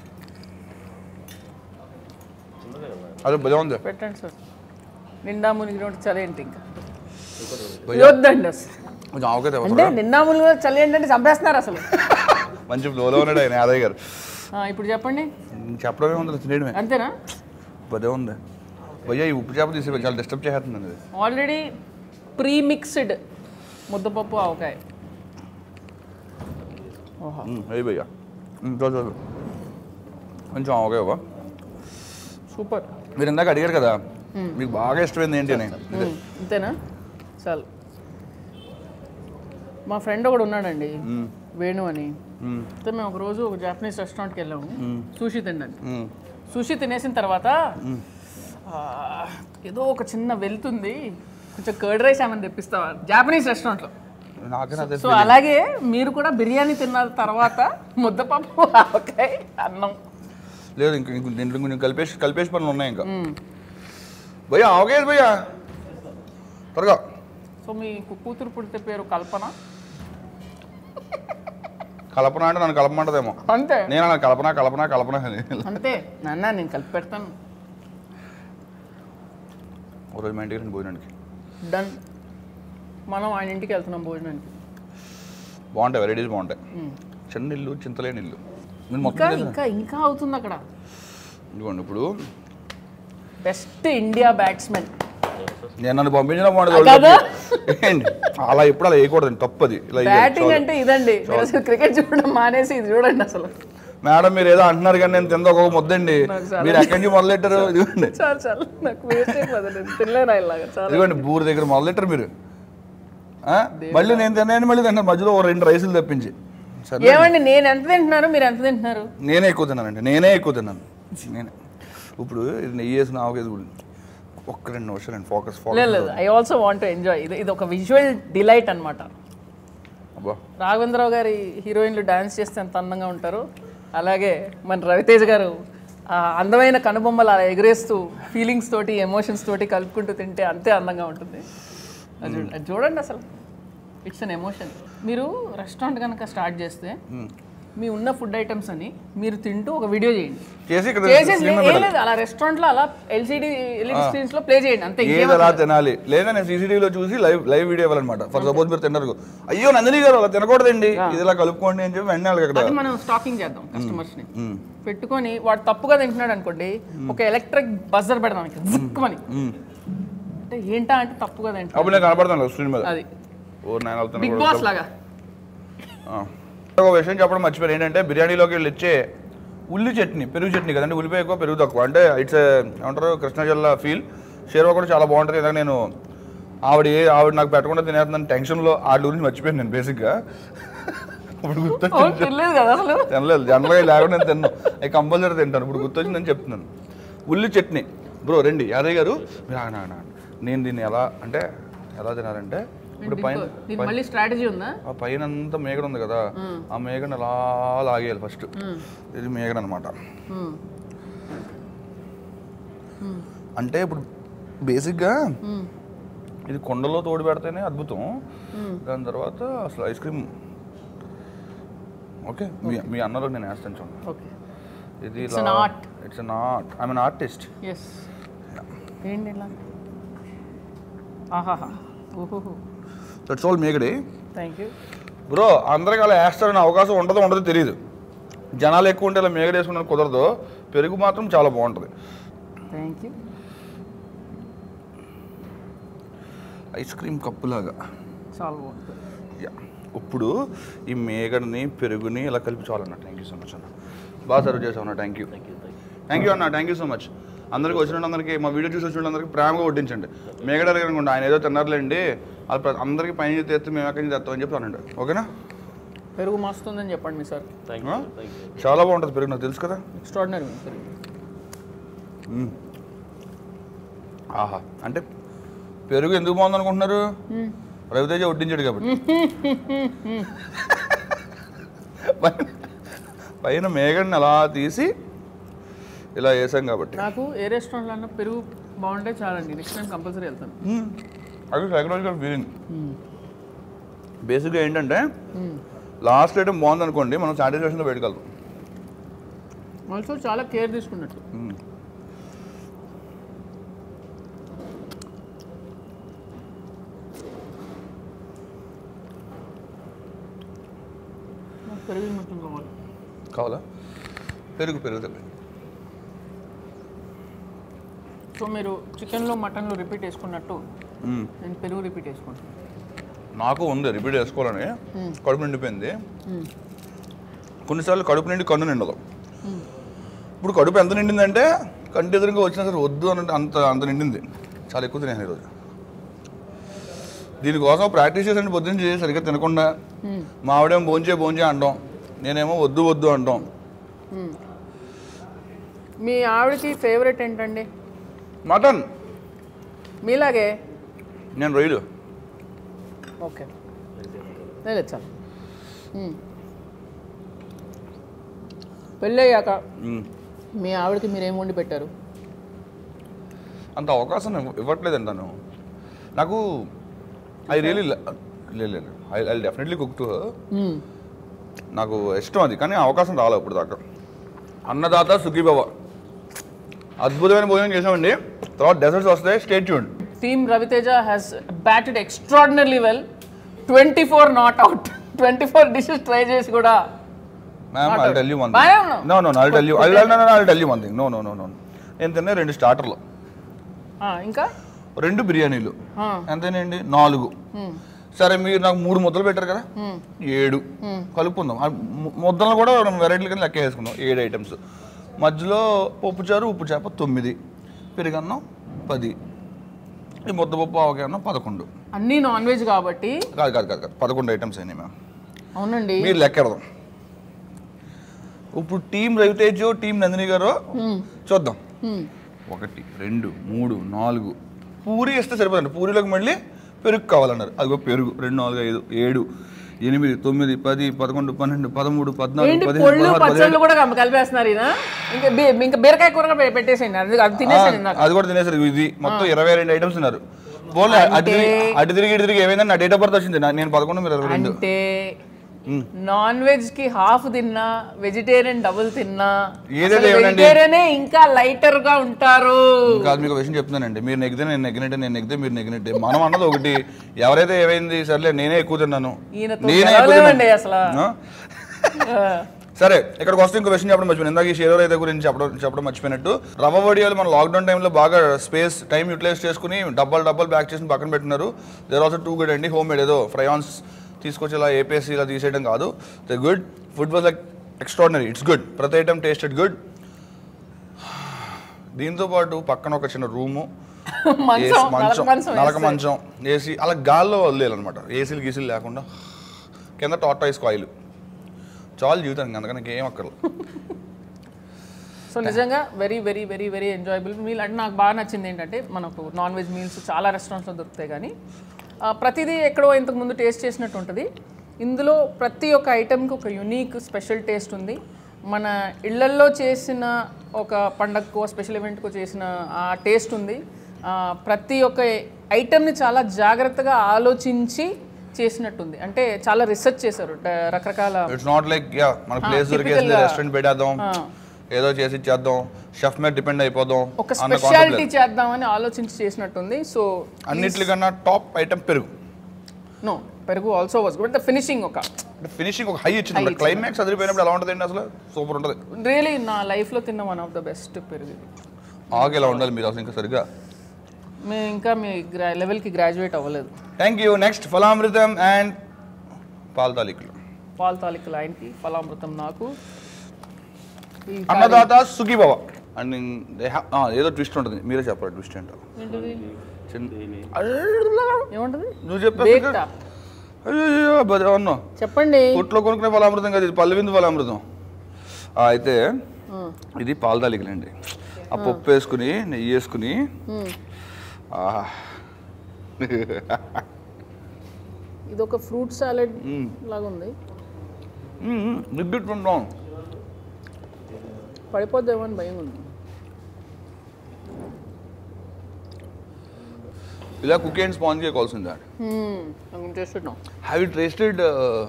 S1: అదే భలే ఉంది
S2: పెట్టండి సార్ నిండా మునిగిన చలేంటి ఇంకా
S1: భయ్యా,
S2: వద్దండి అసలు
S1: కొంచెం ఆవకాయ
S2: అంటే
S1: తేవసరా?
S2: నిండా మునిగిన చలి ఏంటంటే చంపేస్తున్నారు అసలు
S1: మంచి ఫ్లోలో ఉన్నాడు ఆయన యాదయ్య గారు
S2: ఆ, ఇప్పుడు చెప్పండి
S1: చెప్పడమే ఉంది తినేయడమే
S2: అంతేనా
S1: భలే ఉంది భయ్యా ఈ ఉప్పు చేప తీసి చాలా డిస్టర్బ్ చేస్తుంది ఇది
S2: ఆల్రెడీ ప్రీ మిక్స్డ్ ముద్దపప్పు ఆవకాయ ఓహో
S1: ఏ భయ్యా ఉమ్, చాలు చాలు కొంచెం ఆవకాయ ఇవ్వ.
S2: సూపర్
S1: మీరు ఇందాక అడిగారు కదా మీకు బాగా ఇష్టమైంది ఏంటి అని ఇదే.
S2: అంతేనా చాలు మా ఫ్రెండ్ ఒకడు ఉన్నాడండి వేణు అని
S1: మ్మ్.
S2: అయితే మేము ఒకరోజు ఒక జాపనీస్ రెస్టారెంట్కి వెళ్ళాము సూషి తినడానికి
S1: మ్మ్.
S2: సుషి తినేసిన తర్వాత ఆ, ఏదో ఒక చిన్న వెళ్తుంది కొంచెం కర్డ్ రైస్ ఏమైనా తెప్పిస్తావా జాపనీస్ రెస్టారెంట్లో
S1: నాకే అదే
S2: సో అలాగే మీరు కూడా బిర్యానీ తిన్న తర్వాత ముద్దపప్పు ఆవకాయ అన్నం
S1: లేదు ఇంక ఇంక దీంట్లో కొంచెం కలిపేసి కలిపేసి పనులు ఉన్నాయి ఇంకా భయ్యా ఆవగేది భయ్యా త్వరగా
S2: సో మీ కు- కూతురు పుడితే పేరు కల్పన
S1: కల్పన అంటే నన్ను కలపమంటదేమో
S2: అంతే
S1: నేను అలా కల్పన కల్పన కల్పన అని
S2: అంతే నాన్న నేను కలిపి పెడతాను
S1: ఓ రోజు మా ఇంటికి రండి భోజనానికి
S2: డన్ మనం ఆయన ఇంటికి వెళ్తున్నాం భోజనానికి
S1: బాగుంటాయి వెరైటీస్ బాగుంటాయి చిన్న ఇల్లు చింతలేని ఇల్లు మీరు మొత్తం
S2: ఇంకా
S1: తెలుసా?
S2: ఇంకా ఇంకా అవుతుంది అక్కడ
S1: ఇదిగోండి ఇప్పుడు
S2: బెస్ట్ ఇండియా బ్యాట్స్మెన్
S1: నేను నన్ను పంపించిన
S2: కదా?
S1: బాగుంటుంది ఏంటి అలా ఎప్పుడు అలా వేయకూడదండి తప్పది ఇలా వేయాలి.
S2: బ్యాటింగ్
S1: చాలు.
S2: అంటే ఇదండి మీరు అసలు క్రికెట్ చూడడం మానేసి ఇది చూడండి అసలు
S1: మేడం మీరు ఏదో అంటున్నారు కానీ నేను తింద ఒక ముద్దండి
S2: నాకు చాలా-
S1: మీరు ఎక్కడి నుంచి మొదలెట్టారు ఇదిగోండి
S2: చాలు చాలు నాకు వేస్ట్ అయిపోతుంది నేను తినలేను ఇలాగా చాలా
S1: ఇదిగోండి బూరు దగ్గర మొదలెట్టారు మీరు ఆ? మళ్ళీ నేను తిన్నాను మళ్ళీ తిన్నాను మధ్యలో ఓ రెండు రైసులు తెప్పించి సరే
S2: ఏమండి నేను ఎంత తింటున్నారు మీరు ఎంత తింటున్నారు
S1: నేనే ఎక్కువ తిన్నానండి నేనే ఎక్కువ తిన్నాను నేనే ఇప్పుడు ఇది నెయ్యి వేసిన ఆవకేది కూడా ఒక్క రెండు నిమిషాలు అండి ఫోకస్
S2: లేదు
S1: ఫోకస్
S2: లేదు ఐ ఆల్సో వాంట్ ఎంజాయ్ ఇది ఇది ఒక విజువల్ డిలైట్ అన్నమాట
S1: అబ్బా
S2: రాఘవేంద్రరావు గారి హీరోయిన్లు డాన్స్ చేస్తే ఎంత అందంగా ఉంటారు అలాగే మన రవితేజ్ గారు ఆ అందమైన కనుబొమ్మలు అలా ఎగరేస్తూ ఫీలింగ్స్ తోటి ఎమోషన్స్ తోటి కలుపుకుంటూ తింటే అంతే అందంగా ఉంటుంది అది చూ- అది చూడండి అసలు ఇట్స్ అన్ ఎమోషన్ మీరు రెస్టారెంట్ కనుక స్టార్ట్ చేస్తే మీ ఉన్న ఫుడ్ ఐటమ్స్ అని మీరు తింటూ ఒక వీడియో చేయండి
S1: చేసి ఇక్కడ
S2: చేసేసి
S1: screen మీద
S2: ఏం
S1: పెట్టాలి.
S2: లేదు అలా రెస్టారెంట్ లో అలా ఎల్సిడి ఎల్ఈడి స్క్రీన్స్ లో ప్లే చేయండి అంతే
S1: ఏది
S2: ఇంకేం
S1: ఎలా
S2: అక్కర్లేదు.
S1: తినాలి లేదా నేను సీసీటీవీలో చూసి లైవ్ లైవ్ వీడియో ఇవ్వాలన్నమాట ఫర్ సపోజ్ మీరు తిన్నారు అయ్యో నందిని గారు అలా తినకూడదండి ఇది ఇలా కలుపుకోండి అని చెప్పి వెంటనే వాళ్ళకి అక్కడ
S2: అది మనం స్టాకింగ్ చేద్దాం కస్టమర్స్ ని పెట్టుకొని వాడు తప్పుగా తింటున్నాడు అనుకోండి ఒక ఎలక్ట్రిక్ బజర్ పెడదాం ఇక్కడ జిక్కుమని అంటే ఏంటా అంటే తప్పుగా తింటున్నాడు
S1: అప్పుడు నేను కనపడతాను స్క్రీన్ మీద
S2: అది
S1: ఓ నేను వెళ్తాను
S2: బిగ్
S1: కూడా.
S2: బాస్ లాగా
S1: ఆ. ఒక విషయం చెప్పడం మర్చిపోయాను ఏంటంటే బిర్యానీలోకి వీళ్ళు ఇచ్చే ఉల్లి చట్నీ పెరుగు చట్నీ కదండి ఉల్లిపాయ ఎక్కువ పెరుగు తక్కువ అంటే ఇట్స్ ఏమంటారు కృష్ణా జిల్లా ఫీల్ షేర్వా కూడా చాలా బాగుంటుంది ఇందాక నేను ఆవిడ ఏ- ఆవిడ నాకు పెట్టకుండా తినేస్తున్నాను టెన్షన్లో ఆవిడ గురించి మర్చిపోయాను నేను బేసిక్గా ఇప్పుడు గుర్తొచ్చింది
S2: అవును తినలేదు కదా అసలు
S1: తినలేదు జనరల్గా లేకుండా నేను తిన్నాను అవి కంపల్సరీ తింటాను ఇప్పుడు గుర్తొచ్చిందని చెప్తున్నాను ఉల్లి చట్నీ బ్రో రండి యాదయ్య గారు మీరు ఆగండి, ఆగండి, ఆగండి. నేను దీన్ని ఎలా అంటే ఎలా తినాలంటే ఇప్పుడు పైన
S2: దీనికి మళ్ళీ స్ట్రాటజీ ఉందా
S1: ఆ పైన అంతా మేగడ ఉంది కదా ఆ మేగడ అలా లాగేయాలి ఫస్ట్ ఇది మేగడ అనమాట
S2: మ్మ్.
S1: అంటే ఇప్పుడు బేసిక్గా ఇది కొండలో తోడు పెడితేనే అద్భుతం దాని తర్వాత అసలు ఐస్ క్రీమ్ ఓకే మీ మీ అన్నలో నేను వేస్తాను చూడండి
S2: ఓకే
S1: ఇది
S2: It's an art.
S1: It's an art I mean artist
S2: ఎస్ ఏంటి ఇలా ఆహాహా ఓహోహో
S1: దట్స్ ఆల్ మేగడే
S2: థ్యాంక్ యూ
S1: బ్రో అందరికి అలా వేస్తారని అవకాశం ఉండదో ఉండదో తెలియదు జనాలు ఎక్కువ ఉంటే ఇలా మేగడ వేసుకున్న కుదరదు పెరుగు మాత్రం చాలా బాగుంటుంది
S2: థ్యాంక్ యూ
S1: ఐస్ క్రీమ్ కప్పులాగా
S2: చాలా బాగుంటుంది
S1: యా ఇప్పుడు ఈ మేగడని పెరుగుని ఇలా కలిపి చాలన్న థ్యాంక్ యూ సో మచ్ అన్న బాగా సర్వ్ చేసావు అన్న థ్యాంక్ యూ థ్యాంక్ యూ అన్న థ్యాంక్ యూ సో మచ్ అందరికి వచ్చిన అందరికీ మా వీడియో చూసి వచ్చిన అందరికీ ప్రేమగా వడ్డించండి మేగడ అనుకోండి ఆయన ఏదో తిన్నారులేండి అది ప్ర- అందరికీ పైన తెస్తే మేము ఎక్కడి నుంచి తెస్తామని చెప్పి అనండి ఓకేనా
S2: పెరుగు మస్తుందని చెప్పండి మీ సార్
S5: థ్యాంక్
S1: ఆ?
S5: యూ థ్యాంక్ యూ
S1: చాలా బాగుంటుంది పెరుగు నాకు తెలుసు కదా
S2: ఎక్స్ట్రాడినరీ పెరుగు
S1: ఆహా అంటే పెరుగు ఎందుకు బాగుంది అనుకుంటున్నారు రవితేజ వడ్డించాడు కాబట్టి పైన- పైన మేగడిని అలా తీసి ఇలా వేసాం కాబట్టి
S2: నాకు ఏ రెస్టారెంట్లో అన్నా పెరుగు బాగుంటే చాలండి నెక్స్ట్ టైం కంపల్సరీ వెళ్తాను
S1: అది సైకలాజికల్ ఫీలింగ్ బేసిక్గా ఏంటంటే లాస్ట్ ఐటమ్ బాగుంది అనుకోండి మనం సాటిస్ఫాక్షన్లో పెట్టుకెళ్తాం
S2: ఆల్సో చాలా కేర్ తీసుకున్నట్టు నాకు పెరుగు మొత్తం కావాలి
S1: కావాలా పెరుగు పెరుగు తగ్గండి
S2: సో మీరు చికెన్లో మటన్లో రిపీట్ వేసుకున్నట్టు
S1: మ్మ్.
S2: నేను పెరుగు రిపీట్ వేసుకుంటాను
S1: నాకు ఉంది రిపీట్ చేసుకోవాలని కడుపు నిండిపోయింది కొన్నిసార్లు కడుపు నిండి కన్ను నిండదు ఇప్పుడు కడుపు ఎంత నిండిందంటే కంటి ఎదురుగా వచ్చినా సరే వద్దు అని అంత అంత నిండింది చాలా ఎక్కువ తినేసాను ఈరోజు దీనికోసం ప్రాక్టీస్ చేసండి పొద్దున్న చేసి సరిగ్గా తినకుండా మా ఆవిడేమో భోంచే భోంచే అంటాం నేనేమో వద్దు వద్దు అంటాం
S2: మీ ఆవిడకి ఫేవరెట్ ఏంటండి
S1: మటన్
S2: మీలాగే
S1: నేను రొయ్యలు
S2: ఓకే లేదు చాలు మ్మ్. పెళ్ళయ్యాక
S1: మ్మ్.
S2: మీ ఆవిడకి మీరు ఏం వండి పెట్టారు
S1: అంత అవకాశం ఇవ్వ- ఇవ్వట్లేదండి తను నాకు ఐ రియలీ లేదు I I definitely cook to
S2: hmm.
S1: నాకు ఇష్టం అది కానీ అవకాశం రాలేదు ఇప్పుడు దాకా అన్నదాత సుఖీబాబా అద్భుతమైన భోజనం చేసామండి తర్వాత డెజర్ట్స్ వస్తాయి state tune
S2: team Raviteja has batted extraordinarily well twenty four not out twenty four dishes try చేసి కూడా
S1: ma'am I tell you one
S2: బాగానే ఉన్నావు.
S1: No no I tell you I I tell you one thing no no no no నేను తిన్నా రెండు స్టార్టర్లు
S2: ఆ, ఇంకా
S1: రెండు బిర్యానీలు
S2: ఆ.
S1: ఎంతేనండి నాలుగు
S2: మ్మ్.
S1: సరే మీరు నాకు మూడు ముద్దలు పెట్టారు కదా
S2: మ్మ్.
S1: ఏడు కలుపుకుందాం ఆ ము- ముద్దలను కూడా మనం వెరైటీలు కింద లెక్క వేసుకుందాం ఏడు ఐటమ్స్ మధ్యలో పప్పుచారు ఉప్పు చేప తొమ్మిది పెరుగన్నం పది ఈ ముద్దపప్పు ఆవకాయన్నం పదకొండు
S2: అన్నీ నాన్ వెజ్ కాబట్టి
S1: కాదు కాదు కాదు కాదు పదకొండు ఐటమ్స్ అయినాయి మ్యామ్
S2: అవునండి
S1: మీరు లెక్కెడదాం ఇప్పుడు టీం రవితేజో టీం నందిని గారు చూద్దాం
S2: మ్మ్.
S1: ఒకటి రెండు మూడు నాలుగు పూరి ఇస్తే సరిపోదండి పూరిలోకి మళ్ళీ పెరుగు కావాలన్నారు అదిగో పెరుగు రెండు నాలుగు ఐదు ఏడు ఎనిమిది తొమ్మిది పది పదకొండు పన్నెండు పదమూడు పద్నాలుగు
S2: ఏంటి
S1: పదిహేను
S2: పొళ్ళు
S1: పదహారు
S2: పచ్చళ్ళు
S1: పదిహేడు
S2: కూడా కమ్- కలిపేస్తున్నారు ఈయన ఇంకా బీ- ఇంకా బీరకాయ కూర కూడా పెట్టేసేయండి అది అది తినేసాను నాకు
S1: అది కూడా తినేసరికి ఇది మొత్తం ఇరవై రెండు ఐటమ్స్ ఉన్నారు పోలే అటు తిరిగి అటు తిరిగి ఇటు తిరిగి ఏమైందని నా డేట్ ఆఫ్ బర్త్ వచ్చింది నా- నేను పదకొండు మీరు ఇరవై రెండు
S2: అంటే నాన్ వెజ్ కి హాఫ్ తిన్నా వెజిటేరియన్ డబుల్ తిన్నా
S1: ఏదేదో ఏమనండి?
S2: వెజిటేరియనే ఇంకా లైటర్ గా ఉంటారు
S1: కాదు మీకు ఒక విషయం చెప్తున్నానండి మీరు నెగ్గితే నేను నెగ్గినట్టే నేను నెగ్గితే మీరు నెగ్గినట్టే మనం అన్నది ఒకటి ఎవరైతే ఏమైంది సర్లే నేనే ఎక్కువ తిన్నాను
S2: ఈయనతో
S1: నేనే ఎక్కువ
S2: గెలవలేమండి
S1: తిన్నాను.
S2: అసలు.
S1: ఆ? సరే ఇక్కడికి వస్తే ఇంకో విషయం చెప్పడం మర్చిపోయాను ఇందాక ఈ షేరో రైతే గురించి చెప్పడం చెప్పడం మర్చిపోయినట్టు రవ్వ వడియాలు మన లాక్డౌన్ టైంలో బాగా స్పేస్ టైం యూటిలైజ్ చేసుకుని డబ్బాలు డబ్బాలు బ్యాక్ చేసి పక్కన పెట్టినారు దేర్ ఆల్సో టూ గుడ్ అండి హోమ్ మేడ్ ఏదో ఫ్రయాన్స్ తీసుకొచ్చి ఇలా ఏపీఎస్సీ ఇలా తీసేయడం కాదు the good food was like extraordinary it's good ప్రతి ఐటమ్ టేస్టెడ్ గుడ్ దీంతో పాటు పక్కన ఒక చిన్న రూము
S2: మంచం
S1: ఏసీ
S2: నలక
S1: మంచం
S2: మంచం
S1: నలక
S2: వేస్తారు.
S1: మంచం ఏసీ అలా గాల్లో వదిలేయాలన్నమాట ఏసీలు గీసీలు లేకుండా కింద టాటాయిస్ కాయిల్ చాలు జీవితానికి అందుకని ఏం అక్కర్లేదు
S2: సో నిజంగా very very very very enjoyable meal అంటే నాకు బాగా నచ్చింది ఏంటంటే మనకు నాన్ వెజ్ మీల్స్ చాలా రెస్టారెంట్స్లో దొరుకుతాయి కానీ ఆ, ప్రతిదీ ఎక్కడో ఇంతకు ముందు టేస్ట్ చేసినట్టు ఉంటుంది ఇందులో ప్రతి ఒక్క ఐటెంకి ఒక యునీక్ స్పెషల్ టేస్ట్ ఉంది మన ఇళ్లల్లో చేసిన ఒక పండగకో స్పెషల్ ఈవెంట్కో చేసిన ఆ టేస్ట్ ఉంది ఆ, ప్రతి ఒక్క ఐటెంని చాలా జాగ్రత్తగా ఆలోచించి చేసినట్టుంది అంటే చాలా రీసెర్చ్ చేశారు డ- రకరకాల
S1: ఇట్స్ నాట్ లైక్ యా మన ప్లేస్ దొరికేసింది
S2: typical గా.
S1: రెస్టారెంట్ పెట్టేద్దాం ఏదో చేసి ఇచ్చేద్దాం షెఫ్ మీద డిపెండ్ అయిపోదాం
S2: ఒక
S1: అన్న
S2: స్పెషాలిటీ
S1: కాన్సెప్ట్
S2: చేద్దామని ఆలోచించి చేసినట్టుంది సో
S1: అన్నిటికన్నా టాప్ ఐటమ్ పెరుగు
S2: నో పెరుగు also was good the finishing ఒక
S1: అంటే ఫినిషింగ్ ఒక హై ఇచ్చింది క్లైమాక్స్ అదిరిపోయినప్పుడు ఎలా ఉంటుందండి అసలు సూపర్ ఉంటుంది
S2: రియలీ నా లైఫ్లో తిన్న వన్ ఆఫ్ ద బెస్ట్ పెరుగు ఇది
S1: ఆగు ఎలా ఉండాలి మీరు అసలు ఇంకా సరిగ్గా
S2: మేము ఇంకా మీ గ్రా లెవెల్కి గ్రాడ్యుయేట్ అవ్వలేదు
S1: థ్యాంక్ యూ నెక్స్ట్ ఫలామృతం అండ్ పాల తాలికలు
S2: పాల్ తాలికలు ఆయనకి ఫలామృతం నాకు ఈ
S1: అన్నదాత సుఖీబాబా అండ్ ఏదో ట్విస్ట్ ఉంటుంది మీరే చెప్పాలి ట్విస్ట్ ఏంటో
S2: ఏంటిది?
S1: చిన్న
S2: ఏముంటుంది
S1: నువ్వు చెప్పా
S2: బేక్టా
S1: అయ్యో బదే అన్నా
S2: చెప్పండి
S1: కొట్లో కొనుక్కునే ఫలామృతం కాదు ఇది పల్లవిందు ఫలామృతం ఆ, అయితే ఇది పాల తాలికలండి ఆ పప్పు వేసుకుని నెయ్యి వేసుకుని ఆహా.
S2: ఇది ఒక ఫ్రూట్ సాలెడ్ లాగా ఉంది
S1: మ్మ్, నిబ్బిట్టుంటాం
S2: పడిపోద్దేమో అని భయం ఉంది
S1: ఇలా కుకీ అండ్ స్పాంజ్ కావాల్సింది
S2: Hmm, నాకు interested no
S1: have you tasted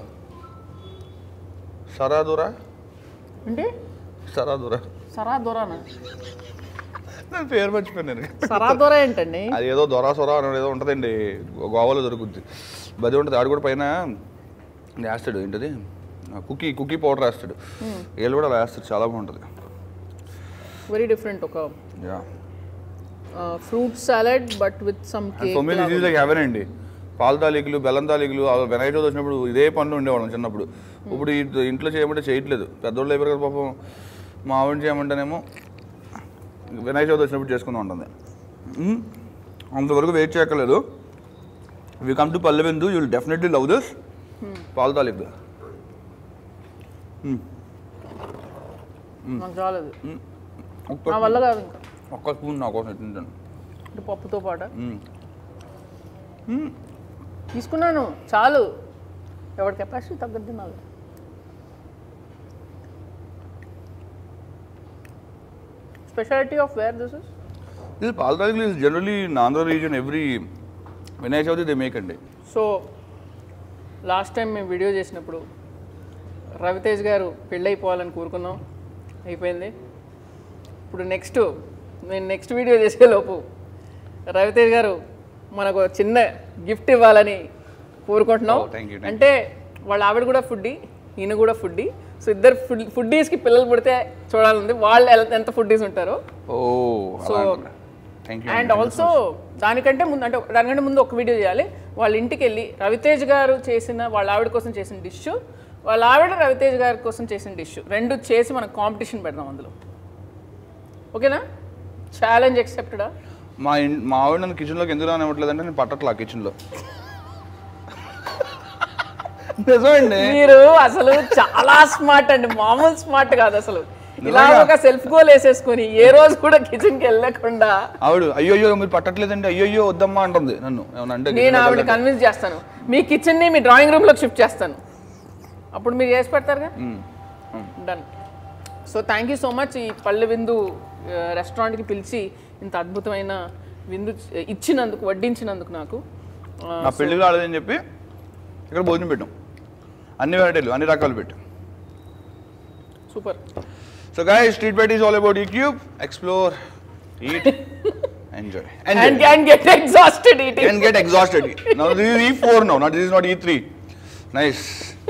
S1: సరాదురా
S2: అంటే
S1: సరాదురా
S2: సరా దొరానా
S1: నా పేరు మర్చిపోయాను
S2: సరా దొర ఏంటండి
S1: అది ఏదో దొరా సొరా అని ఏదో ఉంటుందండి గోవాలో దొరుకుద్ది బది ఉంటుంది ఆడు కూడా పైన వేస్తాడు ఏంటది కుకీ కుకీ పౌడర్ వేస్తాడు వీళ్ళు కూడా అలా వేస్తాడు చాలా బాగుంటుంది
S2: వెరీ డిఫరెంట్ ఒక
S1: yeah
S2: fruit salad but with some
S1: and for me this like heaven అండి పాల తాలికలు బెల్లం తాలికలు వెనైటీ వచ్చినప్పుడు ఇదే పనులు ఉండేవాళ్ళం చిన్నప్పుడు ఇప్పుడు ఈ- ఇంట్లో చేయమంటే చేయట్లేదు పెద్దోళ్ళు అయిపోయారు కదా పాపం మా ఆవిడ చేయమంటేనేమో వినాయక చవితి వచ్చినప్పుడు చేసుకుందాం ఉంటుంది మ్మ్. అంతవరకు వెయిట్ చేయక్కర్లేదు we come to పల్లెబిందు you will definitely love this పాల తాలిక
S2: నాకు చాలదు
S1: ఒక్క
S2: నా వల్ల కాదు ఇంకా
S1: ఒక్క స్పూన్ నా కోసం తింటాను
S2: అంటే పప్పుతో పాటు తీసుకున్నాను చాలు ఎవరి కెపాసిటీ తగ్గట్టు తినాలి speciality of where this is
S1: This Paltagli is generally in Andhra region every Vinayaka Chavati they make అండి
S2: సో లాస్ట్ టైం మేము వీడియో చేసినప్పుడు రవితేజ్ గారు పెళ్ళైపోవాలని కోరుకున్నాం అయిపోయింది ఇప్పుడు నెక్స్ట్ నేను నెక్స్ట్ వీడియో చేసేలోపు రవితేజ్ గారు మనకు చిన్న గిఫ్ట్ ఇవ్వాలని కోరుకుంటున్నాం
S1: Oh, thank you, thank you.
S2: అంటే వాళ్ళ ఆవిడ కూడా ఫుడ్డీ ఈయన కూడా ఫుడ్డీ సో ఇద్దరు ఫుడ్ ఫుడ్డీస్కి పిల్లలు పుడితే చూడాలంది వాళ్ళు ఎలా- ఎంత ఫుడ్డీస్ ఉంటారో
S1: ఓ
S2: So,
S1: thank you
S2: and also దానికంటే ముందు అంటే దానికంటే ముందు ఒక వీడియో చేయాలి వాళ్ళ ఇంటికి వెళ్ళి రవితేజ్ గారు చేసిన వాళ్ళ ఆవిడ కోసం చేసిన డిష్ వాళ్ళ ఆవిడ రవితేజ్ గారి కోసం చేసిన డిష్ రెండు చేసి మనం కాంపిటీషన్ పెడదాం అందులో ఓకేనా ఛాలెంజ్ ఎక్సెప్టెడా
S1: మా ఇన్ మా ఆవిడ నన్ను కిచెన్లోకి ఎందుకు రానివ్వట్లేదంటే నేను పట్టట్లా కిచెన్లో నిజమండి
S2: మీరు అసలు చాలా స్మార్ట్ అండి మామూలు స్మార్ట్ కాదు అసలు ఇలా ఒక సెల్ఫ్ గోల్ వేసేసుకొని ఏ రోజు కూడా కిచెన్కి వెళ్ళకుండా
S1: ఆవిడ అయ్యో అయ్యో మీరు పట్టట్లేదండి అయ్యో అయ్యో వద్దమ్మా అంటుంది నన్ను ఏమన్నా అంటే
S2: నేను ఆవిడ కన్విన్స్ చేస్తాను మీ కిచెన్ని మీ డ్రాయింగ్ రూమ్లోకి షిఫ్ట్ చేస్తాను అప్పుడు మీరు చేసి పెడతారుగా done so thank you so much ఈ పల్లె విందు ఆ, రెస్టారెంట్కి పిలిచి ఇంత అద్భుతమైన విందు చ- ఇచ్చినందుకు వడ్డించినందుకు నాకు ఆ,
S1: నా పెళ్లి కాలేదని చెప్పి ఇక్కడ భోజనం పెట్టాం అన్ని వెరైటీలు అన్ని రకాలు పెట్టాం
S2: సూపర్
S1: సో గాయ street bite is all about E cube explore eat enjoy
S2: and can get exhausted eating
S1: and get exhausted. now this is E4 now, not this is not E3. Nice.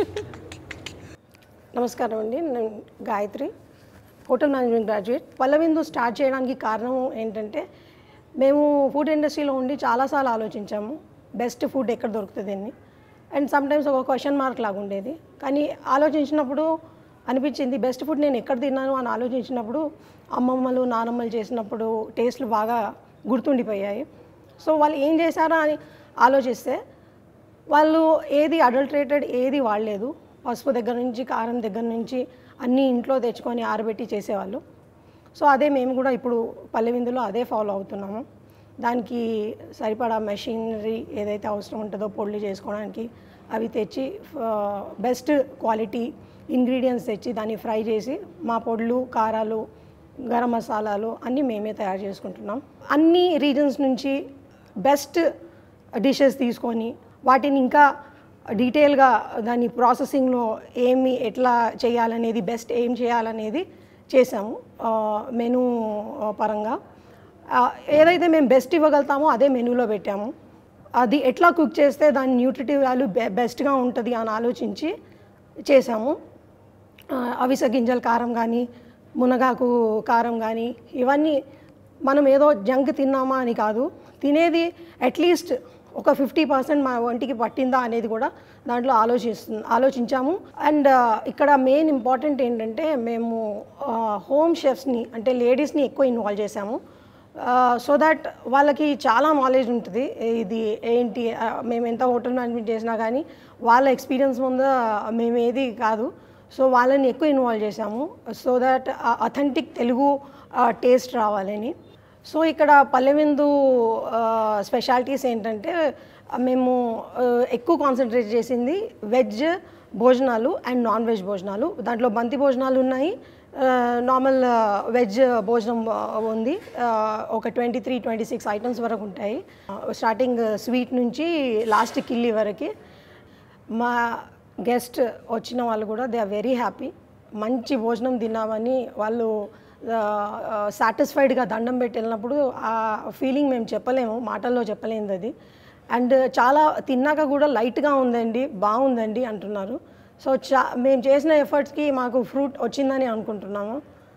S6: నమస్కారం అండి నేను Gayatri hotel management graduate Pallevindu start చేయడానికి కారణం ఏంటంటే మేము food ఇండస్ట్రీలో ఉండి చాలాసార్లు ఆలోచించాము బెస్ట్ ఫుడ్ ఎక్కడ దొరుకుతుంది అని అండ్ సమ్టైమ్స్ ఒక క్వశ్చన్ మార్క్ లాగా ఉండేది కానీ ఆలోచించినప్పుడు అనిపించింది బెస్ట్ ఫుడ్ నేను ఎక్కడ తిన్నాను అని ఆలోచించినప్పుడు అమ్మమ్మలు నానమ్మలు చేసినప్పుడు టేస్ట్లు బాగా గుర్తుండిపోయాయి సో వాళ్ళు ఏం చేశారా అని ఆలోచిస్తే వాళ్ళు ఏది అడల్ట్రేటెడ్ ఏది వాడలేదు పసుపు దగ్గర నుంచి కారం దగ్గర నుంచి అన్నీ ఇంట్లో తెచ్చుకొని ఆరబెట్టి చేసేవాళ్ళు సో అదే మేము కూడా ఇప్పుడు పల్లె విందులో అదే ఫాలో అవుతున్నాము దానికి సరిపడా మెషినరీ ఏదైతే అవసరం ఉంటుందో పొడులు చేసుకోవడానికి అవి తెచ్చి బెస్ట్ క్వాలిటీ ఇంగ్రీడియంట్స్ తెచ్చి దాన్ని ఫ్రై చేసి మా పొడులు కారాలు గరం మసాలాలు అన్నీ మేమే తయారు చేసుకుంటున్నాం అన్ని రీజన్స్ నుంచి బెస్ట్ డిషెస్ తీసుకొని వాటిని ఇంకా డీటెయిల్గా దాని ప్రాసెసింగ్లో ఏమి ఎట్లా చేయాలనేది బెస్ట్ ఏం చేయాలనేది చేసాము మెనూ పరంగా ఆ, ఏదైతే మేము బెస్ట్ ఇవ్వగలుగుతామో అదే మెనూలో పెట్టాము అది ఎట్లా కుక్ చేస్తే దాని న్యూట్రిటివ్ వాల్యూ బె బెస్ట్గా ఉంటుంది అని ఆలోచించి చేసాము ఆ, అవిసె గింజల కారం కానీ మునగాకు కారం కానీ ఇవన్నీ మనం ఏదో జంక్ తిన్నామా అని కాదు తినేది అట్లీస్ట్ ఒక ఫిఫ్టీ పర్సెంట్ మా ఒంటికి పట్టిందా అనేది కూడా దాంట్లో ఆలోచిస్తు ఆలోచించాము అండ్ ఇక్కడ మెయిన్ ఇంపార్టెంట్ ఏంటంటే మేము హోమ్ షెఫ్స్ని అంటే లేడీస్ని ఎక్కువ ఇన్వాల్వ్ చేసాము సో దట్ వాళ్ళకి చాలా నాలెడ్జ్ ఉంటుంది ఇది ఏంటి ఆ, మేము ఎంత హోటల్ మేనేజ్మెంట్ చేసినా కానీ వాళ్ళ ఎక్స్పీరియన్స్ ముందు మేము ఏది కాదు సో వాళ్ళని ఎక్కువ ఇన్వాల్వ్ చేసాము so that authentic Telugu taste రావాలని సో ఇక్కడ పల్లెవిందు స్పెషాలిటీస్ ఏంటంటే ఆ, మేము ఆ, ఎక్కువ కాన్సన్ట్రేట్ చేసింది వెజ్ భోజనాలు అండ్ నాన్ వెజ్ భోజనాలు దాంట్లో బంతి భోజనాలు ఉన్నాయి నార్మల్ వెజ్ భోజనం ఆ, ఉంది ఆ, ఒక twenty three twenty six items వరకు ఉంటాయి స్టార్టింగ్ స్వీట్ నుంచి లాస్ట్ కిల్లి వరకు మా గెస్ట్ వచ్చిన వాళ్ళు కూడా దే ఆర్ వెరీ హ్యాపీ మంచి భోజనం తిన్నామని వాళ్ళు సాటిస్ఫైడ్గా దండం పెట్టి వెళ్ళినప్పుడు ఆ ఫీలింగ్ మేము చెప్పలేము మాటల్లో చెప్పలేనిది అది అండ్ చాలా తిన్నాక కూడా లైట్గా ఉందండి బాగుందండి అంటున్నారు సో చా మేము చేసిన ఎఫర్ట్స్కి మాకు ఫ్రూట్ వచ్చిందని అనుకుంటున్నాము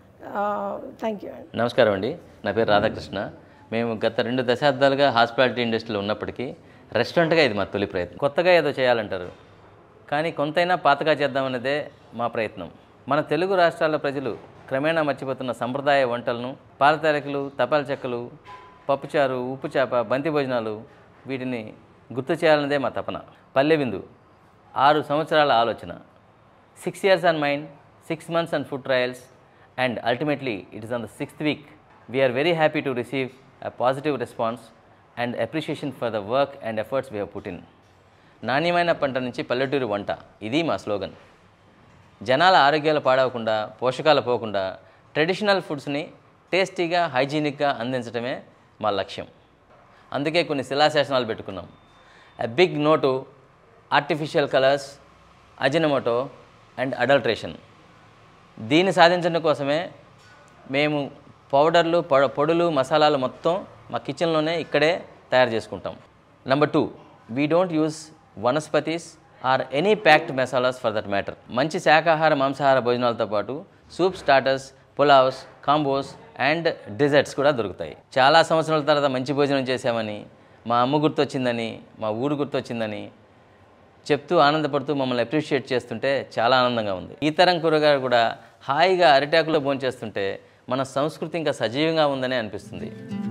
S6: థ్యాంక్ యూ అండి
S5: నమస్కారం అండి నా పేరు రాధాకృష్ణ మేము గత రెండు దశాబ్దాలుగా హాస్పిటాలిటీ ఇండస్ట్రీలో ఉన్నప్పటికీ రెస్టారెంట్గా ఇది మా తొలి ప్రయత్నం కొత్తగా ఏదో చేయాలంటారు కానీ కొంతైనా పాతగా చేద్దామన్నదే మా ప్రయత్నం మన తెలుగు రాష్ట్రాల ప్రజలు క్రమేణా మర్చిపోతున్న సంప్రదాయ వంటలను పాలతారకులు తపాల చెక్కలు పప్పుచారు ఉప్పు చేప బంతి భోజనాలు వీటిని గుర్తు చేయాలన్నదే మా తపన పల్లె విందు ఆరు సంవత్సరాల ఆలోచన six years on mind six months and food trials and ultimately it is on the sixth week we are very happy to receive a positive response and appreciation for the work and efforts we have put in నాణ్యమైన పంట నుంచి పల్లెటూరు వంట ఇది మా slogan జనాల ఆరోగ్యాలు పాడవకుండా పోషకాలు పోకుండా ట్రెడిషనల్ ఫుడ్స్ని టేస్టీగా హైజీనిక్గా అందించడమే మా లక్ష్యం అందుకే కొన్ని శిలాశాసనాలు పెట్టుకున్నాం a big no to artificial colours Ajinomoto and adulteration దీన్ని సాధించడం కోసమే మేము పౌడర్లు పొ- పొడులు మసాలాలు మొత్తం మా కిచెన్లోనే ఇక్కడే తయారు చేసుకుంటాం number two we don't use vanaspatis or any packed masalas for that matter మంచి శాకాహార మాంసాహార భోజనాలతో పాటు soup starters pulaos combos and desserts కూడా దొరుకుతాయి చాలా సంవత్సరాల తర్వాత మంచి భోజనం చేశామని మా అమ్మ గుర్తొచ్చిందని మా ఊరు గుర్తొచ్చిందని చెప్తూ ఆనందపడుతూ మమ్మల్ని అప్రిషియేట్ చేస్తుంటే చాలా ఆనందంగా ఉంది ఈ తరం కూరగాయలు కూడా హాయిగా అరిటాకులో భోంచేస్తుంటే మన సంస్కృతి ఇంకా సజీవంగా ఉందనే అనిపిస్తుంది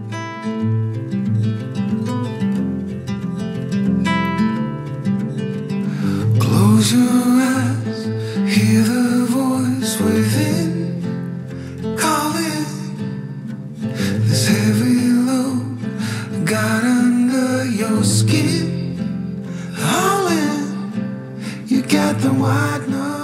S4: Close your eyes, hear the voice within calling. This heavy load got under your skin. All in, you got the white noise.